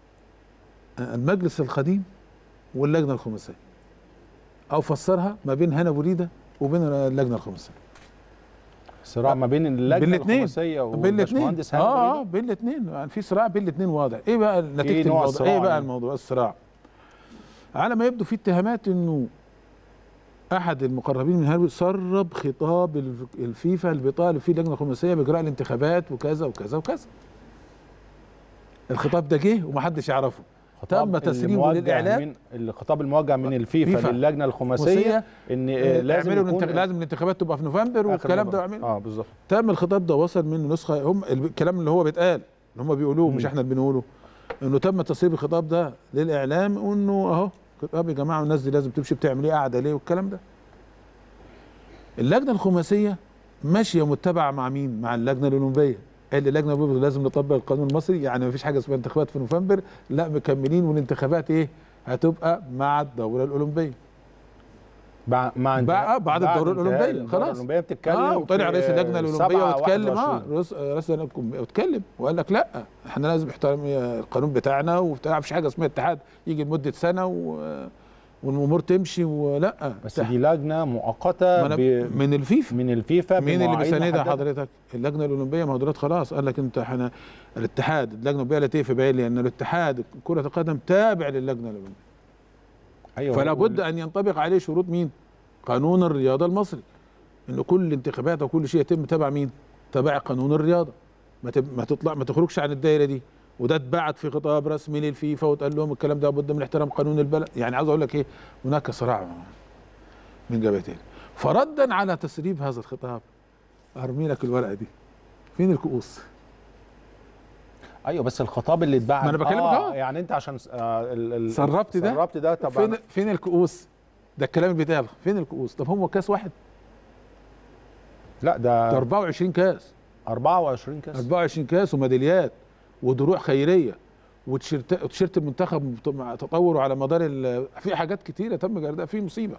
المجلس القديم واللجنه الخماسيه او فسرها ما بين هنا بوريده وبين اللجنه الخماسيه صراع ما بين اللجنه بين الاتنين. الخماسيه بين الاثنين والباشمهندس هاني اه اه بريدة؟ بين الاثنين يعني في صراع بين الاثنين واضح ايه بقى نتيجه إيه نوع الموضوع الصراع ايه بقى يعني؟ الموضوع الصراع على ما يبدو في اتهامات انه احد المقربين من هارفي سرب خطاب الف- الفيفا اللي بيطالب فيه اللجنه الخماسيه باجراء الانتخابات وكذا وكذا وكذا الخطاب ده جه ومحدش يعرفه تم اللي تسريبه موجه للاعلام من الخطاب الموجه من الفيفا فيفا. للجنه الخماسيه خماسية، ان آه، لازم اعملوا يكون الانتخ... لازم الانتخابات تبقى في نوفمبر آخر والكلام مرة. ده اعملوا اه بالظبط تم الخطاب ده وصل منه نسخه هم الب- الكلام اللي هو بيتقال اللي هم بيقولوه مش مم. احنا اللي بنقوله انه تم تسريب الخطاب ده للاعلام وانه اهو خطاب يا جماعه والناس دي لازم تمشي بتعمل ايه قاعده ليه والكلام ده اللجنه الخماسيه ماشيه متبعه مع مين؟ مع اللجنه الاولمبيه قال لي اللجنه الاولمبيه لازم نطبق القانون المصري يعني ما فيش حاجه اسمها انتخابات في نوفمبر لا مكملين والانتخابات ايه؟ هتبقى مع الدوره الاولمبيه بع- مع بقى بعد الدورة انتهاء الأولمبية، الدورة خلاص. الأولمبية بتتكلم اه وطلع في رئيس اللجنه الاولمبيه سبعة واتكلم اه 21. رئيس رئيس اللجنه الأولمبية واتكلم وقال لك لا احنا لازم نحترم القانون بتاعنا وبتاع مفيش حاجه اسمها اتحاد يجي لمده سنه و... والامور تمشي ولا بس دي لجنه مؤقته ما أنا ب... من الفيفا من الفيفا مين اللي بمواعيد بيساندها محددة. حضرتك؟ اللجنه الاولمبيه ما هو دلوقتي خلاص قال لك انت احنا الاتحاد اللجنه الاولمبيه لا تقف باين لان الاتحاد كره القدم تابع للجنه الاولمبيه ايوه فلا وال- بد ان ينطبق عليه شروط مين؟ قانون الرياضه المصري ان كل انتخابات وكل شيء يتم تبع مين؟ تبع قانون الرياضه ما تب... ما تطلع ما تخرجش عن الدايره دي وده اتبعت في خطاب رسمي للفيفا وتقال لهم الكلام ده بد من احترام قانون البلد يعني عاوز اقول لك ايه هناك صراع من جبهتين فردا على تسريب هذا الخطاب ارمي لك الورقه دي فين الكؤوس؟ ايوه بس الخطاب اللي اتباع ما أنا بكلمك آه أهو. يعني انت عشان س- آه ال... ال... سربت ده؟ سربت ده طب فين فين الكؤوس؟ ده الكلام اللي بيتقال فين الكؤوس؟ طب هم كاس واحد لا ده ده 24 كاس 24 كاس 24 كاس وميداليات ودروع خيريه وتيشيرت وتيشيرت المنتخب مع تطوره على مدار ال- في حاجات كتيره تم جردها في مصيبه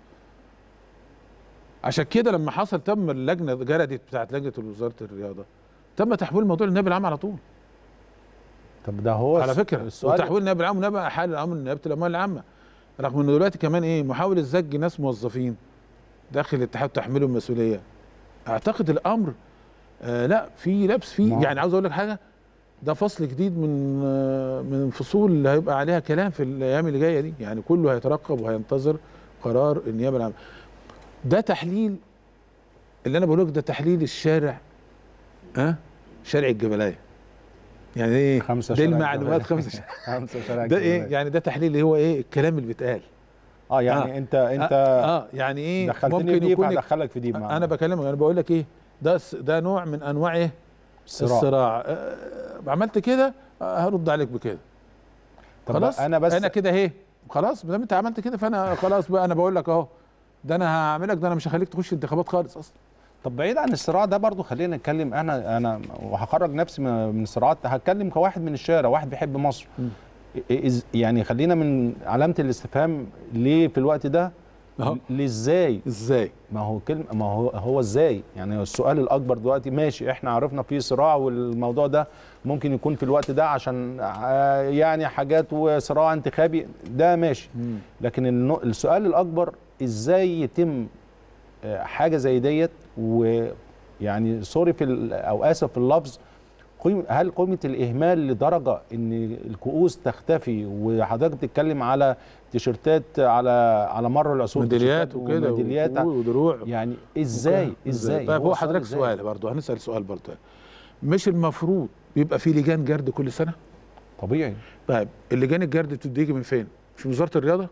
عشان كده لما حصل تم اللجنه جردت بتاعت لجنه وزاره الرياضه تم تحويل الموضوع للنائب العام على طول طب ده هو على الس- فكره السؤال وتحويل النائب العام ونائب حال الامر نيابه الاموال العامه رغم انه دلوقتي كمان ايه محاوله زج ناس موظفين داخل الاتحاد تحملهم المسؤوليه اعتقد الامر آه لا في لبس فيه ما- يعني عاوز اقول لك حاجه ده فصل جديد من آه من الفصول اللي هيبقى عليها كلام في الايام اللي جايه دي يعني كله هيترقب وهينتظر قرار النيابه العامه ده تحليل اللي انا بقوله لك ده تحليل الشارع ها أه؟ شارع الجبلايه يعني ايه خمسة دي شارع المعلومات الجبلاية. خمسه خمسة شارع ده ايه الجبلاية. يعني ده تحليل اللي هو ايه الكلام اللي بيتقال اه يعني آه. انت انت اه, آه يعني ايه دخلتني في ممكن دي يكون فهدخلك في دي معاك. انا بكلمك انا بقول لك ايه ده س- ده نوع من انواع ايه صراع. الصراع آه عملت كده آه هرد عليك بكده طب خلاص انا بس انا كده ايه خلاص ما دام انت عملت كده فانا خلاص بقى انا بقول لك اهو ده انا هعملك ده انا مش هخليك تخش انتخابات خالص اصلا طب بعيد عن الصراع ده برضو خلينا نتكلم انا انا وهخرج نفسي من من الصراعات هتكلم كواحد من الشارع واحد بيحب مصر م. إز يعني خلينا من علامه الاستفهام ليه في الوقت ده أهو. ليه ازاي ازاي ما هو كلمه ما هو هو ازاي يعني السؤال الاكبر دلوقتي ماشي احنا عرفنا في صراع والموضوع ده ممكن يكون في الوقت ده عشان آه، يعني حاجات وصراع انتخابي ده ماشي لكن النو- السؤال الاكبر ازاي يتم آه، حاجه زي ديت ويعني سوري في ال- او اسف في اللفظ قيمة هل قيمة الإهمال لدرجة إن الكؤوس تختفي وحضرتك بتتكلم على تيشيرتات على على مر العصور ميداليات تيشيرتات وكده وميداليات وكؤوس ودروع يعني إزاي وكده. إزاي طيب هو وصل حضرتك إزاي؟ سؤال برضه هنسال سؤال برضه مش المفروض بيبقى في لجان جرد كل سنه طبيعي طيب اللجان الجرد بتيجي من فين مش من وزاره الرياضه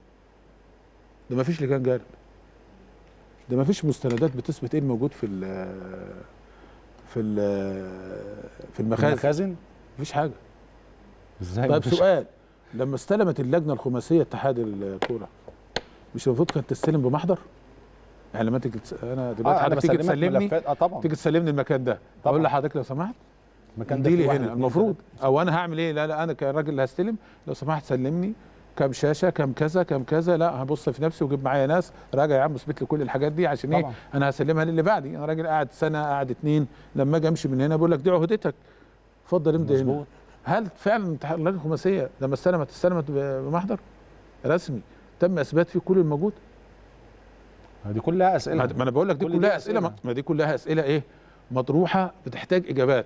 ده ما فيش لجان جرد ده ما فيش مستندات بتثبت ايه الموجود في ال في ال في المخازن المخازن مفيش حاجه إزاي طيب مفيش- سؤال لما استلمت اللجنه الخماسيه اتحاد الكوره مش المفروض كانت تستلم بمحضر يعني لما تيجي تس- انا دلوقتي آه أنا حضرتك تيجي بسلمك تسلمني ملفات اه طبعا تيجي تسلمني المكان ده طبعاً. اقول لحضرتك لو سمحت المكان ده دي فيه لي واحد، هنا اتنين، المفروض تلاتة. او انا هعمل ايه لا لا انا كراجل اللي هستلم لو سمحت سلمني كم شاشه كم كذا كم كذا لا هبص في نفسي واجيب معايا ناس راجع يا عم اثبت لي كل الحاجات دي عشان ايه طبعاً. انا هسلمها للي بعدي انا راجل قاعد سنه قاعد اتنين لما اجي امشي من هنا بقول لك دي عهدتك اتفضل امضي هنا مظبوط هل فعلا اتحاد اللجنه الخماسيه لما استلمت استلمت بمحضر رسمي تم اثبات فيه كل الموجود دي كلها اسئله ما ما انا بقول لك دي كل دي كلها اسئله أسئلة. ما- ما دي كلها اسئله ايه مطروحه بتحتاج اجابات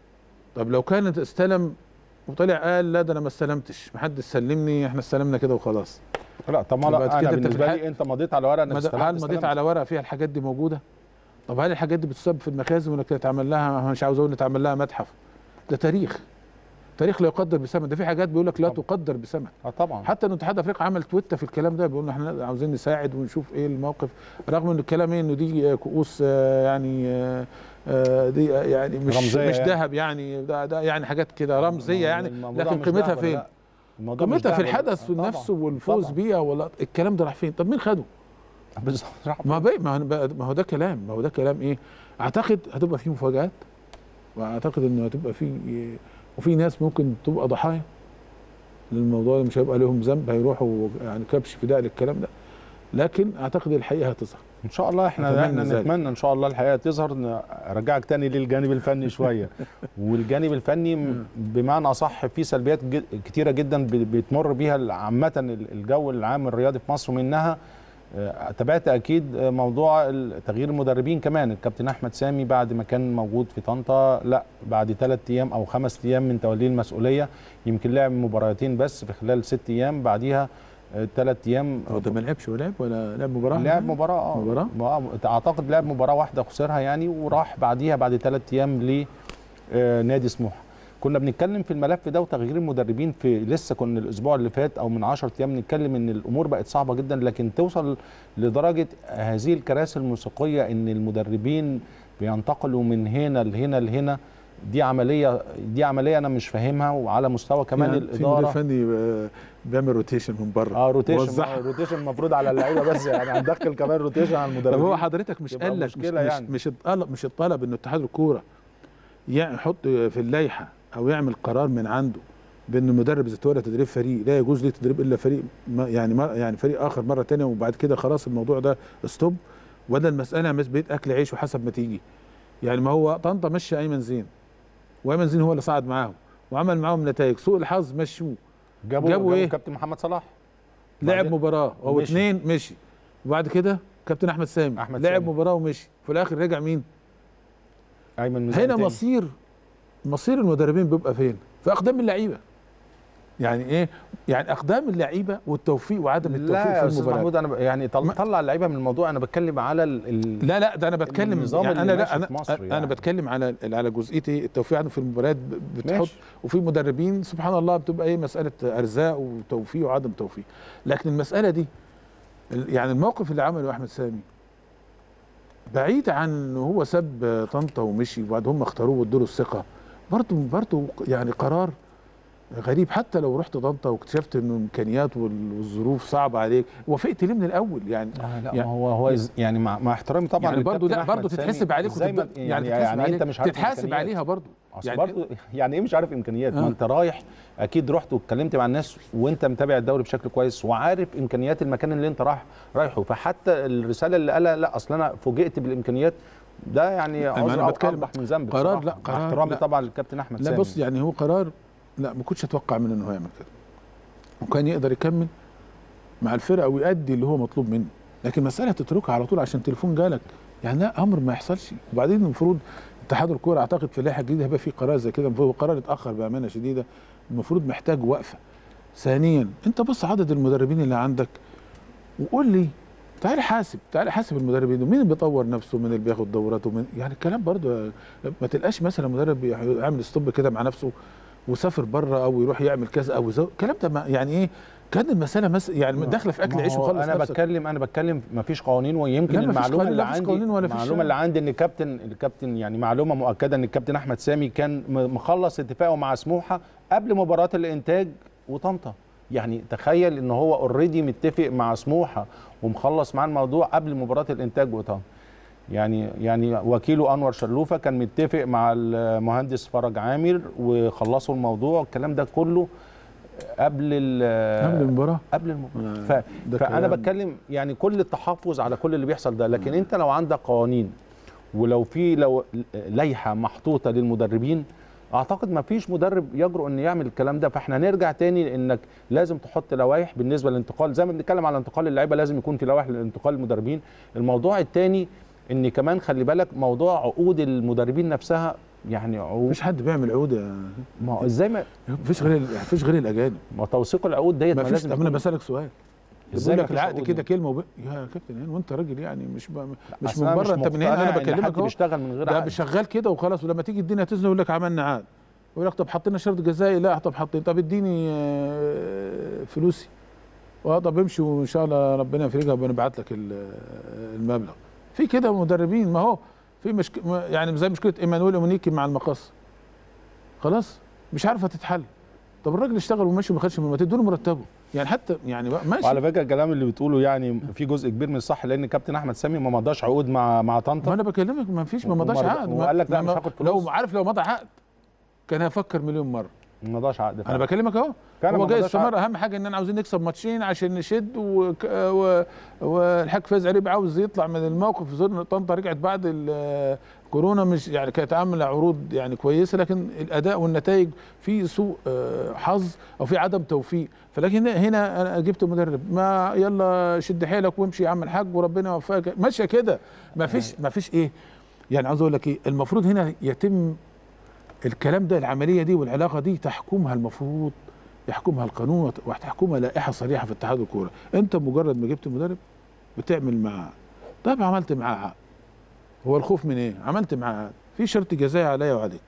طب لو كانت استلم وطلع قال لا ده انا ما استلمتش محدش سلمني احنا استلمنا كده وخلاص لا طب ما يبقى لا كده انا أنت في بالنسبه الحق- لي انت مضيت على ورقه انك ما ده- استلمت هل مضيت استلمت. على ورقه فيها الحاجات دي موجوده طب هل الحاجات دي بتساب في المخازن ولا كده اتعمل لها مش عاوز اقول اتعمل لها متحف ده تاريخ تاريخ لا يقدر بثمن ده في حاجات بيقول لك لا طبعا. تقدر بثمن اه طبعا حتى ان اتحاد افريقيا عمل تويته في الكلام ده بيقول احنا عاوزين نساعد ونشوف ايه الموقف رغم ان الكلام ايه انه دي آه، كؤوس آه، يعني آه، آه، دي آه، يعني مش رمزية مش يعني. ذهب يعني ده, ده يعني حاجات كده رمزيه يعني الموضوع لكن مش قيمتها دعوة، فين؟ لا. الموضوع مش قيمتها في دعوة، الحدث لا. في طبعاً. النفس والفوز طبعاً. بيها ولا الكلام ده راح فين؟ طب مين خده؟ بالظبط راح ما بي ما, هو- ما هو ده كلام ما هو ده كلام ايه؟ اعتقد هتبقى في مفاجآت واعتقد انه هتبقى في وفي ناس ممكن تبقى ضحايا للموضوع ده مش هيبقى لهم ذنب هيروحوا يعني كبش فداء للكلام ده لكن اعتقد الحقيقه هتظهر ان شاء الله احنا أتمنى احنا ذلك. نتمنى ان شاء الله الحقيقه تظهر ن- ارجعك تاني للجانب الفني شويه والجانب الفني م- بمعنى اصح في سلبيات جد كتيره جدا ب- بتمر بيها عامه ال- الجو العام الرياضي في مصر ومنها آه، تابعت اكيد آه، موضوع ال- تغيير المدربين كمان الكابتن احمد سامي بعد ما كان موجود في طنطا لا بعد ثلاث ايام او خمس ايام من توليه المسؤوليه يمكن لعب مباراتين بس في خلال ست ايام بعديها ثلاث ايام هو ده ما لعبش ولا لعب ولا لعب مباراه لعب مباراة اه مباراة؟ آه، اعتقد لعب مباراة واحدة خسرها يعني وراح بعديها بعد ثلاث ايام لنادي سموحة كنا بنتكلم في الملف ده وتغيير المدربين في لسه كنا الاسبوع اللي فات او من 10 ايام بنتكلم ان الامور بقت صعبه جدا لكن توصل لدرجه هذه الكراسي الموسيقيه ان المدربين بينتقلوا من هنا لهنا لهنا دي عمليه دي عمليه انا مش فاهمها وعلى مستوى كمان يعني في مدير الاداره فني آه، بيعمل روتيشن من بره اه روتيشن وزعها. آه، روتيشن المفروض على اللعيبه بس يعني هندخل كمان روتيشن على طب المدربين هو حضرتك مش يبقى قال لك مش, مشكلة مش, يعني. مش الطلب مش الطلب انه اتحاد الكوره يعني يحط في اللائحه او يعمل قرار من عنده بان المدرب اذا تولى تدريب فريق لا يجوز ليه تدريب الا فريق ما يعني ما يعني فريق اخر مره تانية وبعد كده خلاص الموضوع ده ستوب ولا المساله مش بيت اكل عيش وحسب ما تيجي يعني ما هو طنطا مشى ايمن زين وايمن زين هو اللي صعد معاهم وعمل معاهم نتائج سوء الحظ مشوه جابوا, جابوا إيه؟ كابتن محمد صلاح لعب بعدين مباراه او مشي. اتنين مشي وبعد كده كابتن احمد سامي أحمد لعب سامي. مباراه ومشي في الاخر رجع مين ايمن ميزان هنا تاني. مصير مصير المدربين بيبقى فين؟ في اقدام اللعيبه. يعني ايه؟ يعني اقدام اللعيبه والتوفيق وعدم التوفيق لا في يا استاذ المباراه. محمود انا ب- يعني طل... ما- طلع اللعيبه من الموضوع انا بتكلم على ال... ال... لا لا ده انا بتكلم النظام يعني اللي انا ماشي لا في انا مصر انا يعني. بتكلم على على جزئيه ايه التوفيق عندهم في المباريات ب- بتحط ماشي. وفي مدربين سبحان الله بتبقى ايه مساله ارزاق وتوفيق وعدم توفيق لكن المساله دي ال- يعني الموقف اللي عمله احمد سامي بعيد عن ان هو ساب طنطا ومشي وبعد هم اختاروه وادوا له الثقه برضه برضه يعني قرار غريب حتى لو رحت طنطا واكتشفت انه الامكانيات وال- والظروف صعبه عليك وافقت ليه من الاول يعني آه لا يعني- ما هو هو إز... يعني مع, مع احترامي طبعا يعني برضه للكابتن لا أحمد برضه سامي، تتحسب عليك إزاي ما- وتبقى- يعني, يعني, يعني, تتحسب انت عليك مش عارف تتحاسب إمكانيات. عليها برضه اصل يعني برضه يعني ايه مش عارف امكانيات آه. ما انت رايح اكيد رحت واتكلمت مع الناس وانت متابع الدوري بشكل كويس وعارف امكانيات المكان اللي انت رايح رايحه فحتى الرساله اللي قالها لا اصل انا فوجئت بالامكانيات ده يعني أنا عذر بتكلم اقبح من ذنب قرار- بصراحة. لا، مع قرار- احترامي لا. طبعا للكابتن احمد لا سامي بص يعني هو قرار لا ما كنتش اتوقع منه انه هيعمل كده وكان يقدر يكمل مع الفرقه ويأدي اللي هو مطلوب منه لكن مساله تتركها على طول عشان تليفون جالك يعني لا امر ما يحصلش وبعدين المفروض اتحاد الكوره اعتقد في اللائحه الجديده هيبقى في قرار زي كده هو قرار اتاخر بامانه شديده المفروض محتاج وقفه ثانيا انت بص عدد المدربين اللي عندك وقول لي تعالى حاسب تعالى حاسب المدربين مين اللي بيطور نفسه مين اللي بياخد دورات ومين يعني الكلام برضو ما تلقاش مثلا مدرب يعمل ستوب كده مع نفسه وسافر بره او يروح يعمل كذا او يزو... الكلام ده ما- يعني ايه كان المساله مس... يعني داخله في اكل ما عيش هو وخلص انا نفسك. بتكلم انا بتكلم ما فيش قوانين ويمكن لا، مفيش المعلومه قوانين، اللي لا، مفيش عندي قوانين ولا فيش- المعلومه اللي عندي ان الكابتن الكابتن يعني معلومه مؤكده ان الكابتن احمد سامي كان م- مخلص اتفاقه مع سموحه قبل مباراه الانتاج وطنطا يعني تخيل ان هو اوريدي متفق مع سموحه ومخلص معاه الموضوع قبل مباراه الانتاج وطنطا يعني يعني وكيله انور شلوفه كان متفق مع المهندس فرج عامر وخلصوا الموضوع الكلام ده كله قبل ال- قبل المباراه قبل المباراه آه، ف... ده فانا كلام. بتكلم يعني كل التحفظ على كل اللي بيحصل ده لكن انت لو عندك قوانين ولو في لو لائحه محطوطه للمدربين اعتقد ما فيش مدرب يجرؤ ان يعمل الكلام ده فاحنا نرجع تاني لانك لازم تحط لوائح بالنسبه للانتقال زي ما بنتكلم على انتقال اللعيبه لازم يكون في لوائح لانتقال المدربين الموضوع التاني ان كمان خلي بالك موضوع عقود المدربين نفسها يعني عقود مفيش حد بيعمل عقود يا ما هو ازاي ما, مفيش غير مفيش غير الاجانب ما توثيق العقود ديت ما مفيش لازم طب انا يكون- بسالك سؤال ازاي بيقول لك مفيش العقد عقود كده يعني؟ كلمه وب... يا كابتن هاني وانت راجل يعني مش ب... مش أصل من أنا بره انت من هنا مقتنع انا إن بكلمك حد اهو بيشتغل من غير ده عقد. شغال كده وخلاص ولما تيجي الدنيا تزنق يقول لك عملنا عقد يقول لك طب حط لنا شرط جزائي لا طب حط طب اديني آه، فلوسي اه طب امشي وان شاء الله ربنا يفرجها وبنبعت لك ال- المبلغ في كده مدربين ما هو في مشك... ما- يعني زي مشكله ايمانويل اومونيكي مع المقص خلاص مش عارفه تتحل طب الراجل اشتغل ومشي وما خدش ما تدوا له مرتبه يعني حتى يعني بقى ماشي وعلى فكره الكلام اللي بتقوله يعني في جزء كبير من الصح لان كابتن احمد سامي ما مضاش عقود مع مع ما طنطا انا بكلمك ما فيش ما مضاش ومرضى- عقد ما- وقال لك لا ما- مش هاخد فلوس. لو عارف لو مضى عقد كان هيفكر مليون مره ما مضاش عقد انا فعلا. بكلمك اهو فعلا هو ما جاي مضاش السمر اهم حاجه اننا عاوزين نكسب ماتشين عشان نشد وك... و... والحاج فايز عريب عاوز يطلع من الموقف زر طنطا رجعت بعد ال- كورونا مش يعني كانت عامله عروض يعني كويسه لكن الاداء والنتائج في سوء آه، حظ او في عدم توفيق فلكن هنا انا جبت مدرب ما يلا شد حيلك وامشي يا عم الحاج وربنا يوفقك ماشيه كده ما فيش ما فيش ايه يعني عاوز اقول لك ايه المفروض هنا يتم الكلام ده العمليه دي والعلاقه دي تحكمها المفروض يحكمها القانون وت- وتحكمها لائحه صريحه في اتحاد الكوره انت مجرد ما جبت مدرب بتعمل معاه طيب عملت معاه عقد هو الخوف من ايه عملت معاه عقد في شرط جزائي عليا وعليك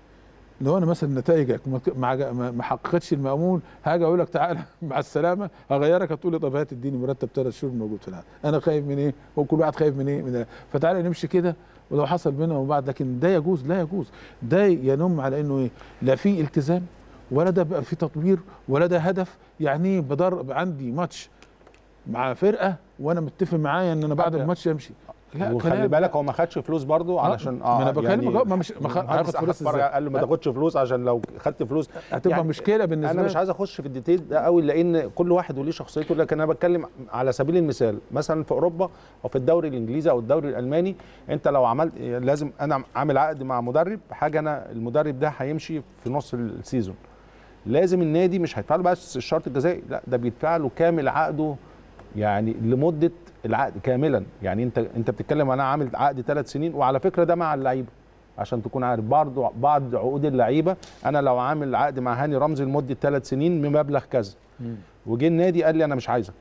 لو انا مثلا نتائجك ما ك- ما ما- ما حققتش المامول هاجي اقول لك تعالى مع السلامه هغيرك هتقول لي طب هات اديني مرتب ثلاث شهور موجود في العقد انا خايف من ايه وكل واحد خايف من ايه من ده. فتعالى نمشي كده ولو حصل بينهم وبعد لكن ده يجوز لا يجوز ده ينم على انه ايه لا في التزام ولا ده بقى في تطوير ولا ده هدف يعني ايه بدرب عندي ماتش مع فرقه وانا متفق معايا ان انا بعد حتى- الماتش امشي لا وخلي كلام. بالك هو ما خدش فلوس برضه آه، علشان ما أنا بكلمك أهو، ما مش- ما خ- المهندس هياخد أحمد فلوس فرج إزاي؟ قال له ما تاخدش فلوس عشان لو خدت فلوس هتبقى يعني مشكله بالنسبه انا مش لك. عايز اخش في الديتيل ده قوي لان كل واحد وليه شخصيته لكن انا بتكلم على سبيل المثال مثلا في اوروبا او في الدوري الانجليزي او الدوري الالماني انت لو عملت لازم انا عامل عقد مع مدرب حاجه انا المدرب ده هيمشي في نص السيزون لازم النادي مش هيدفع له بس الشرط الجزائي لا ده بيدفع له كامل عقده يعني لمده العقد كاملا يعني انت انت بتتكلم انا عامل عقد ثلاث سنين وعلى فكره ده مع اللعيبه عشان تكون عارف برضه بعض عقود اللعيبه انا لو عامل عقد مع هاني رمزي لمده ثلاث سنين بمبلغ كذا مم. وجه النادي قال لي انا مش عايزك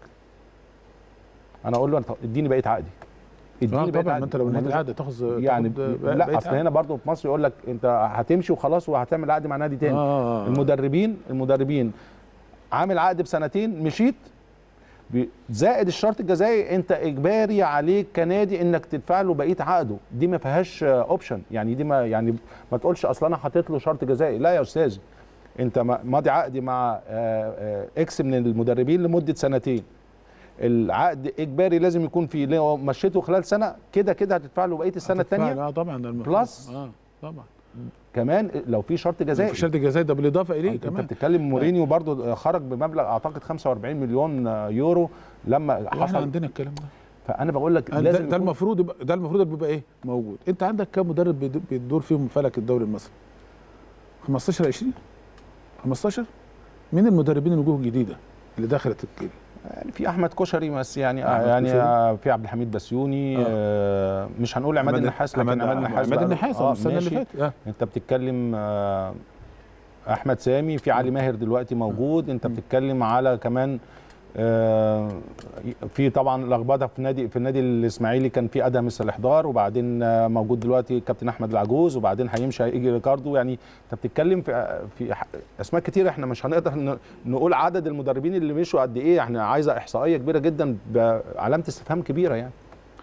انا اقول له انت اديني بقيه عقدي اه اديني طبعا ما انت لو أمال نهيت إزاي؟ العقد تاخذ يعني تاخد بقية لا اصل عقد. هنا برضه في مصر يقول لك انت هتمشي وخلاص وهتعمل عقد مع نادي تاني آه. المدربين المدربين عامل عقد بسنتين مشيت ب- زائد الشرط الجزائي انت اجباري عليك كنادي انك تدفع له بقيه عقده دي ما فيهاش اوبشن يعني دي ما يعني ما تقولش اصل انا حاطط له شرط جزائي لا يا استاذ انت ما- ماضي عقد مع آه، آه، اكس من المدربين لمده سنتين العقد اجباري لازم يكون فيه لو مشيته خلال سنه كده كده هتدفع له بقيه السنه هتدفع الثانيه له، اه طبعا ده المفروض. بلس. اه طبعا كمان لو في شرط جزائي في شرط الجزائي ده بالاضافه اليه انت كمان بتتكلم مورينيو برضو خرج بمبلغ اعتقد 45 مليون يورو لما واحنا حصل عندنا الكلام ده فانا بقول لك ده, لازم ده يكون- المفروض يبقى ده المفروض بيبقى ايه موجود انت عندك كام مدرب بيد- بيدور فيهم فلك الدوري المصري 15 20 15 مين المدربين الوجوه الجديده اللي دخلت الك- يعني في احمد كشري بس يعني أحمد يعني كشري. آه، في عبد الحميد بسيوني آه. آه. مش هنقول عماد النحاس لكن عماد النحاس عماد بقى- النحاس آه، السنه اللي ماشي. فاتت آه. انت بتتكلم آه، احمد سامي في علي ماهر دلوقتي موجود انت بتتكلم على كمان آه، في طبعا لخبطه في نادي في النادي الاسماعيلي كان في ادهم السلحدار وبعدين آه، موجود دلوقتي كابتن احمد العجوز وبعدين هيمشي هيجي ريكاردو يعني انت بتتكلم في في ح- اسماء كتير احنا مش هنقدر ن- نقول عدد المدربين اللي مشوا قد ايه احنا عايزه احصائيه كبيره جدا بعلامه استفهام كبيره يعني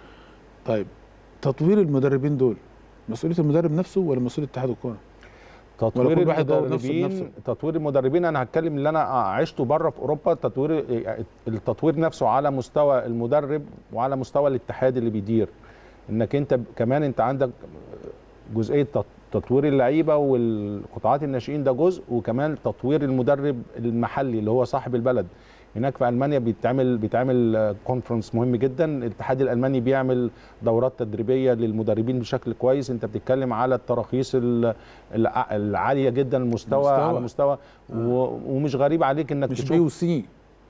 طيب تطوير المدربين دول مسؤوليه المدرب نفسه ولا مسؤوليه اتحاد الكوره؟ تطوير كل واحد يدور نفسه المدربين بنفسه؟ تطوير المدربين انا هتكلم اللي انا عشته بره في اوروبا تطوير التطوير نفسه على مستوى المدرب وعلى مستوى الاتحاد اللي بيدير انك انت ب- كمان انت عندك جزئيه تط- تطوير اللعيبه والقطاعات الناشئين ده جزء وكمان تطوير المدرب المحلي اللي هو صاحب البلد هناك في المانيا بيتعمل بيتعمل كونفرنس مهم جدا الاتحاد الالماني بيعمل دورات تدريبيه للمدربين بشكل كويس انت بتتكلم على التراخيص ال- الع- العاليه جدا المستوى, المستوى. على مستوى و- ومش غريب عليك انك مش تشوف بي وسي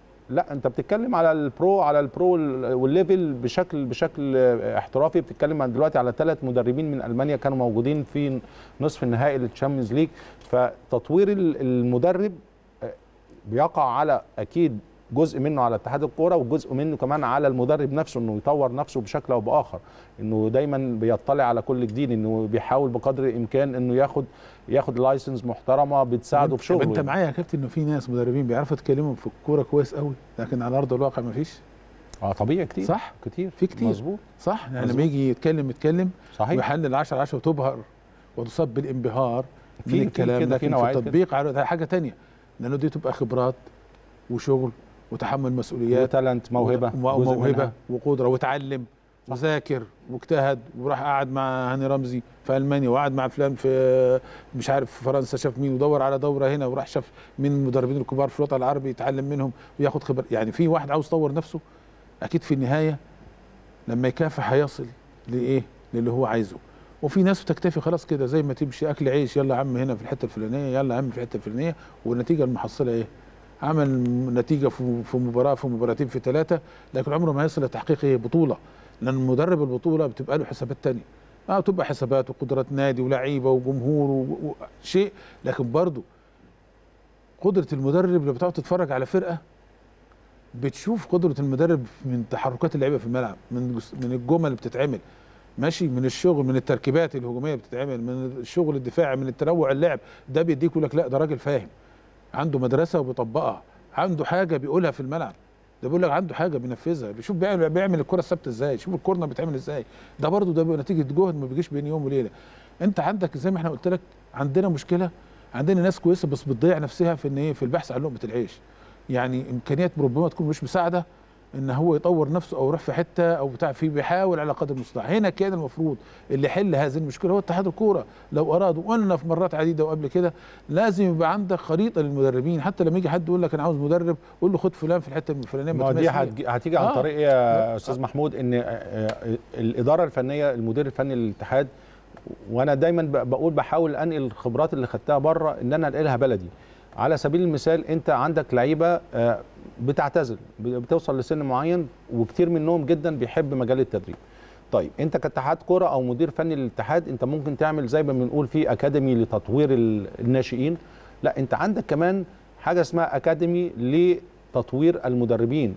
لا انت بتتكلم على البرو على البرو وال- والليفل بشكل بشكل احترافي بتتكلم عن دلوقتي على ثلاث مدربين من المانيا كانوا موجودين في نصف النهائي للتشامبيونز ليج فتطوير ال- المدرب آه، بيقع على اكيد جزء منه على اتحاد الكوره وجزء منه كمان على المدرب نفسه انه يطور نفسه بشكل او باخر انه دايما بيطلع على كل جديد انه بيحاول بقدر الامكان انه ياخد ياخد لايسنس محترمه بتساعده في شغله طب انت يعني. معايا يا كابتن انه في ناس مدربين بيعرفوا يتكلموا في الكوره كويس قوي لكن على ارض الواقع ما فيش اه طبيعي كتير صح؟ كتير في كتير. مظبوط صح يعني مظبوط. لما يجي يتكلم يتكلم صحيح ويحلل 10 10 وتبهر وتصاب بالانبهار في- من في الكلام كده، في لكن في نوعية كده. التطبيق على ده حاجه تانية لانه دي تبقى خبرات وشغل وتحمل مسؤوليات وتالنت موهبه وم- جزء وموهبه منها. وقدره وتعلم وذاكر واجتهد وراح قعد مع هاني رمزي في المانيا وقعد مع فلان في مش عارف في فرنسا شاف مين ودور على دوره هنا وراح شاف مين المدربين الكبار في الوطن العربي يتعلم منهم وياخد خبر يعني في واحد عاوز يطور نفسه اكيد في النهايه لما يكافح هيصل لايه للي هو عايزه وفي ناس بتكتفي خلاص كده زي ما تمشي اكل عيش يلا يا عم هنا في الحته الفلانيه يلا يا عم في الحته الفلانيه والنتيجه المحصله ايه عمل نتيجه في في مباراه في مباراتين في ثلاثه لكن عمره ما يصل لتحقيق ايه بطوله لان مدرب البطوله بتبقى له حسابات تانية اه بتبقى حسابات وقدرات نادي ولاعيبه وجمهور وشيء لكن برضه قدره المدرب لما بتقعد تتفرج على فرقه بتشوف قدره المدرب من تحركات اللعيبه في الملعب من جس- من الجمل اللي بتتعمل ماشي من الشغل من التركيبات الهجوميه اللي بتتعمل من الشغل الدفاعي من التنوع اللعب ده بيديك يقول لك لا ده راجل فاهم عنده مدرسه وبيطبقها عنده حاجه بيقولها في الملعب ده بيقول لك عنده حاجه بينفذها بيشوف بيعمل بيعمل الكره الثابته ازاي شوف الكورنر بيتعمل ازاي ده برضو ده بيبقى نتيجه جهد ما بيجيش بين يوم وليله انت عندك زي ما احنا قلت لك عندنا مشكله عندنا ناس كويسه بس بتضيع نفسها في ان ايه في البحث عن لقمه العيش يعني امكانيات ربما تكون مش مساعده ان هو يطور نفسه او يروح في حته او بتاع فيه بيحاول على قدر المستطاع هنا كان المفروض اللي يحل هذه المشكله هو اتحاد الكوره لو ارادوا وقلنا في مرات عديده وقبل كده لازم يبقى عندك خريطه للمدربين حتى لما يجي حد يقول لك انا عاوز مدرب قول له خد فلان في الحته الفلانيه ما هو متميز دي فيها. هتجي- هتيجي عن آه. طريق ايه يا استاذ محمود ان آه، آه، الاداره الفنيه المدير الفني للاتحاد وانا دايما ب- بقول بحاول انقل الخبرات اللي خدتها بره ان انا انقلها بلدي على سبيل المثال انت عندك لعيبه آه، بتعتزل ب- بتوصل لسن معين وكتير منهم جدا بيحب مجال التدريب طيب انت كاتحاد كره او مدير فني للاتحاد انت ممكن تعمل زي ما بنقول في اكاديمي لتطوير ال- الناشئين لا انت عندك كمان حاجه اسمها اكاديمي لتطوير المدربين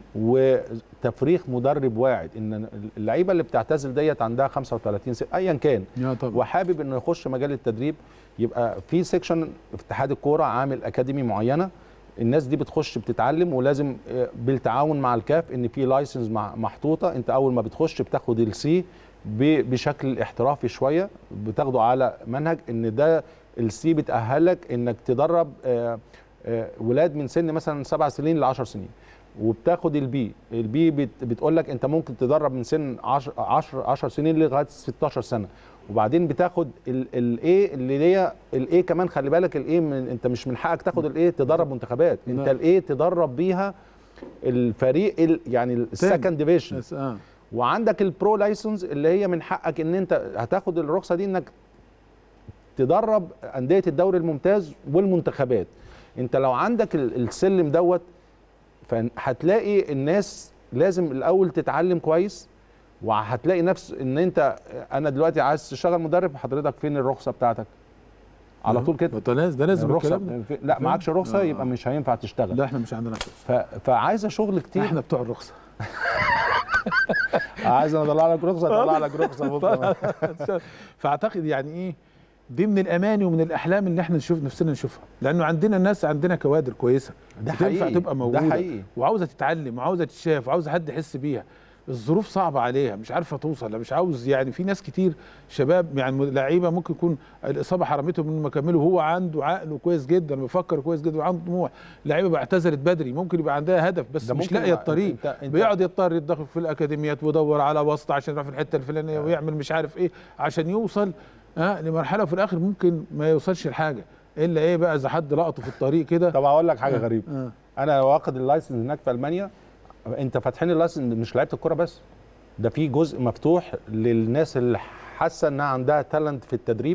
وتفريخ مدرب واعد ان اللعيبه اللي بتعتزل ديت عندها 35 سنه ايا كان يا طبعا وحابب انه يخش مجال التدريب يبقى في سيكشن في اتحاد الكوره عامل اكاديمي معينه الناس دي بتخش بتتعلم ولازم آه، بالتعاون مع الكاف ان في لايسنس محطوطه انت اول ما بتخش بتاخد السي بشكل احترافي شويه بتاخده على منهج ان ده السي بتاهلك انك تدرب آه، آه، ولاد من سن مثلا سبع سنين ل 10 سنين وبتاخد البي البي بت بتقول لك انت ممكن تدرب من سن 10 10 10 سنين لغايه 16 سنه وبعدين بتاخد الاي اللي هي الاي كمان خلي بالك الاي من انت مش من حقك تاخد الاي تدرب منتخبات انت لا. الاي تدرب بيها الفريق ال- يعني السكند ديفيشن بس اه وعندك البرو لايسنس اللي هي من حقك ان انت هتاخد الرخصه دي انك تدرب انديه الدوري الممتاز والمنتخبات انت لو عندك ال- السلم دوت فهتلاقي الناس لازم الاول تتعلم كويس وهتلاقي نفس ان انت انا دلوقتي عايز تشتغل مدرب حضرتك فين الرخصه بتاعتك على طول كده ده لازم ده لازم الرخصه الكلام ده لا معكش رخصه آه. يبقى مش هينفع تشتغل لا احنا مش عندنا ف... كده فعايزه شغل كتير احنا بتوع الرخصه عايز انا اطلع لك رخصه اطلع لك رخصه بكره فاعتقد يعني ايه دي من الاماني ومن الاحلام اللي احنا نشوف نفسنا نشوفها لانه عندنا ناس عندنا كوادر كويسه ده تنفع حقيقي تبقى موجوده ده حقيقي وعاوزه تتعلم وعاوزه تتشاف وعاوزه حد يحس بيها الظروف صعبة عليها مش عارفة توصل لا مش عاوز يعني في ناس كتير شباب يعني لعيبة ممكن يكون الإصابة حرمتهم من يكملوا وهو عنده عقله كويس جدا بيفكر كويس جدا وعنده طموح لعيبة بقى اعتزلت بدري ممكن يبقى عندها هدف بس ده مش ممكن لاقية يبقى- الطريق انت انت بيقعد يضطر يتدخل في الأكاديميات ويدور على واسطة عشان يروح في الحتة الفلانية ويعمل مش عارف إيه عشان يوصل ها لمرحلة في الآخر ممكن ما يوصلش لحاجة إلا إيه بقى إذا حد لقطه في الطريق كده طب هقول لك حاجه غريبه آه. انا واخد اللايسنس هناك في المانيا انت فاتحين اللايسنس مش لعيبه الكوره بس ده في جزء مفتوح للناس اللي حاسه انها عندها تالنت في التدريب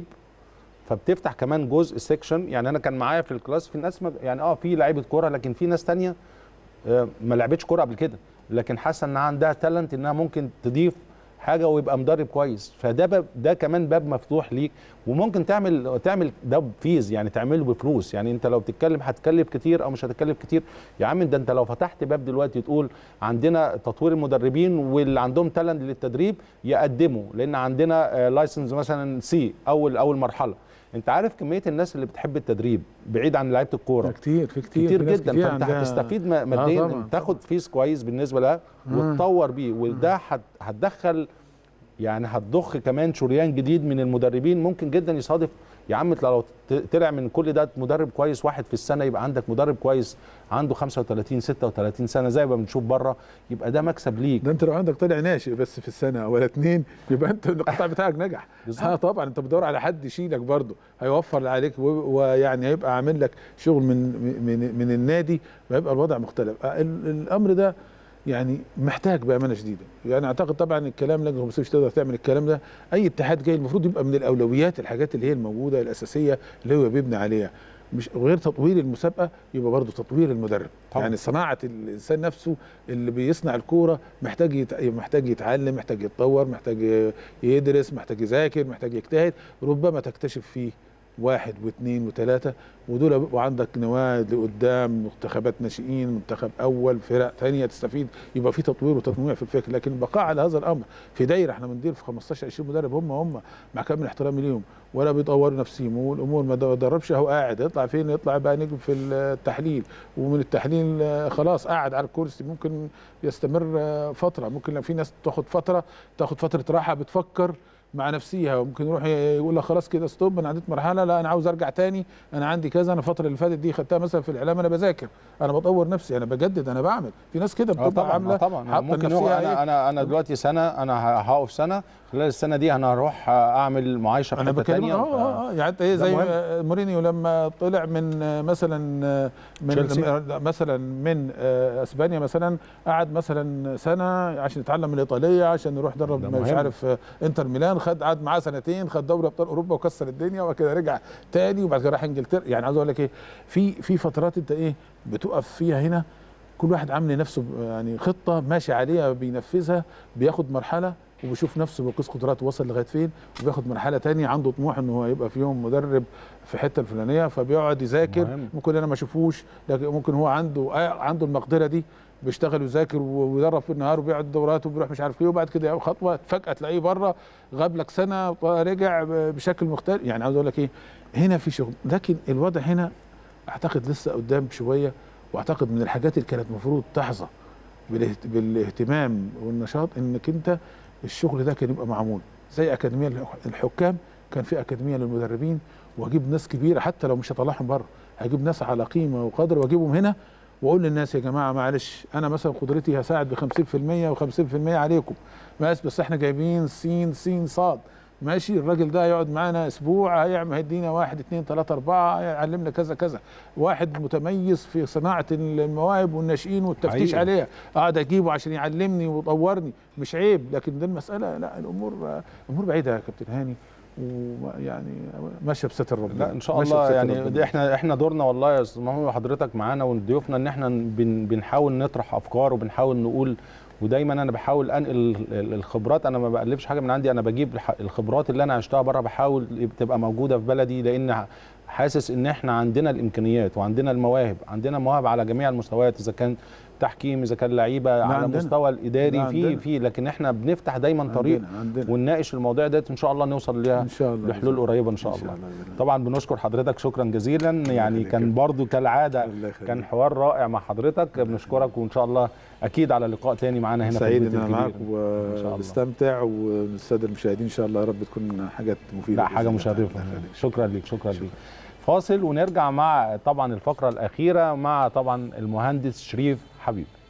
فبتفتح كمان جزء سيكشن يعني انا كان معايا في الكلاس في ناس ما يعني اه في لعيبه كوره لكن في ناس تانية آه، ما لعبتش كوره قبل كده لكن حاسه انها عندها تالنت انها ممكن تضيف حاجه ويبقى مدرب كويس فده باب ده كمان باب مفتوح ليك وممكن تعمل تعمل ده بفيز يعني تعمله بفلوس يعني انت لو بتتكلم هتكلف كتير او مش هتكلف كتير يا عم ده انت لو فتحت باب دلوقتي تقول عندنا تطوير المدربين واللي عندهم تالنت للتدريب يقدموا لان عندنا لايسنس مثلا سي اول اول مرحله انت عارف كميه الناس اللي بتحب التدريب بعيد عن لعيبه ده الكوره كتير في كتير كتير في ناس جدا كتير فانت عندها- هتستفيد م- ماديا طبعاً، تاخد فيس كويس بالنسبه لها وتطور بيه وده هت- هتدخل يعني هتضخ كمان شريان جديد من المدربين ممكن جدا يصادف يا عم لو ت- طلع من كل ده مدرب كويس واحد في السنه يبقى عندك مدرب كويس عنده 35 36 سنه زي ما بنشوف بره يبقى ده مكسب ليك ده انت لو عندك طالع ناشئ بس في السنه ولا اتنين يبقى انت القطاع بتاعك نجح بالظبط. ها طبعا انت بتدور على حد يشيلك برضه هيوفر عليك و- ويعني هيبقى عامل لك شغل من من من النادي ويبقى الوضع مختلف آه، ال- الامر ده يعني محتاج بامانه شديده يعني اعتقد طبعا الكلام لجنه الخماسيه مش تقدر تعمل الكلام ده اي اتحاد جاي المفروض يبقى من الاولويات الحاجات اللي هي الموجوده الاساسيه اللي هو بيبني عليها مش غير تطوير المسابقه يبقى برضه تطوير المدرب طبعاً. يعني صناعه الانسان نفسه اللي بيصنع الكوره محتاج يت... محتاج يتعلم محتاج يتطور محتاج يدرس محتاج يذاكر محتاج يجتهد ربما تكتشف فيه واحد واثنين وثلاثة ودول بيبقوا عندك نواد لقدام منتخبات ناشئين منتخب أول فرق تانية تستفيد يبقى في تطوير وتنويع في الفكر لكن البقاء على هذا الأمر في دايرة احنا بندير في 15 20 مدرب هم هم مع كامل احترامي ليهم ولا بيطوروا نفسهم والامور ما دربش اهو قاعد يطلع فين يطلع بقى نجم في التحليل ومن التحليل آه، خلاص قاعد على الكرسي ممكن يستمر آه، فتره ممكن لو في ناس تاخد فتره تاخد فتره راحه بتفكر مع نفسيها وممكن يروح يقول لك خلاص كده ستوب انا عديت مرحله لا انا عاوز ارجع تاني انا عندي كذا انا الفتره اللي فاتت دي خدتها مثلا في الاعلام انا بذاكر انا بطور نفسي انا بجدد انا بعمل في ناس كده اه بتبقى طبعا آه عامله طبعا حاطه ممكن هو نفسها انا ايه انا انا دلوقتي سنه انا ه- هقف سنه خلال السنه دي انا هروح اعمل معايشه في انا حته بكلمك ثانيه اه اه اه يعني انت ايه ده زي مهم. آه، مورينيو لما طلع من آه، مثلا آه، من تشيلسي. آه، مثلا من آه، اسبانيا مثلا قعد مثلا سنه عشان يتعلم الايطاليه عشان يروح ده درب مش مهم. عارف آه، انتر ميلان خد قعد معاه سنتين خد دوري ابطال اوروبا وكسر الدنيا وبعد كده رجع تاني وبعد كده راح انجلترا يعني عاوز اقول لك ايه في في فترات انت ايه بتقف فيها هنا كل واحد عامل لنفسه يعني خطه ماشي عليها بينفذها بياخد مرحله وبيشوف نفسه بيقيس قدراته وصل لغايه فين وبياخد مرحله تانية عنده طموح ان هو يبقى في يوم مدرب في حته الفلانيه فبيقعد يذاكر مهم. ممكن انا ما اشوفوش لكن ممكن هو عنده آه عنده المقدره دي بيشتغل ويذاكر ويدرب في النهار وبيقعد دورات وبيروح مش عارف ايه وبعد كده ياخد خطوه فجاه تلاقيه بره غاب لك سنه رجع بشكل مختلف يعني عاوز اقول لك ايه هنا في شغل لكن الوضع هنا اعتقد لسه قدام شويه واعتقد من الحاجات اللي كانت المفروض تحظى بالاهت- بالاهتمام والنشاط انك انت الشغل ده كان يبقى معمول زي اكاديميه الح- الحكام كان في اكاديميه للمدربين واجيب ناس كبيره حتى لو مش هطلعهم بره هجيب ناس على قيمه وقدر واجيبهم هنا واقول للناس يا جماعه معلش انا مثلا قدرتي هساعد ب 50% و50% عليكم بس بس احنا جايبين سين سين صاد ماشي الراجل ده هيقعد معانا اسبوع هيعمل هيدينا واحد اتنين تلاته اربعه هيعلمنا كذا كذا واحد متميز في صناعه المواهب والناشئين والتفتيش حقيقي. عليها اقعد اجيبه عشان يعلمني ويطورني مش عيب لكن ده المساله لا الامور الامور بعيده يا كابتن هاني ويعني ماشيه بستر ربنا لا ان شاء ماشية الله بستر يعني ربنا. دي احنا احنا دورنا والله يا استاذ محمود وحضرتك معانا وضيوفنا ان احنا بن بنحاول نطرح افكار وبنحاول نقول ودايما انا بحاول انقل ال- ال- الخبرات انا ما بألفش حاجه من عندي انا بجيب الح- الخبرات اللي انا عشتها بره بحاول تبقى موجوده في بلدي لان حاسس ان احنا عندنا الامكانيات وعندنا المواهب عندنا مواهب على جميع المستويات اذا كان تحكيم اذا كان لعيبه على عندنا. المستوى الاداري لا، في عندنا. في لكن احنا بنفتح دايما طريق عندنا عندنا ونناقش المواضيع ديت ان شاء الله نوصل ليها ان شاء الله لحلول قريبه ان شاء الله طبعا بنشكر حضرتك شكرا جزيلا يعني يخليك. كان برضو كالعاده الله يخليك. كان حوار رائع مع حضرتك بنشكرك وان شاء الله اكيد على لقاء تاني معانا هنا في سعيد البيت ان انا معاك الكبير. إن شاء الله. ونستمتع والساده المشاهدين ان شاء الله يا رب تكون حاجات مفيده لا حاجه بإذن الله. مشرفه الله يخليك. شكرا ليك شكرا شكرا. ليك فاصل ونرجع مع طبعا الفقره الاخيره مع طبعا المهندس شريف حبيب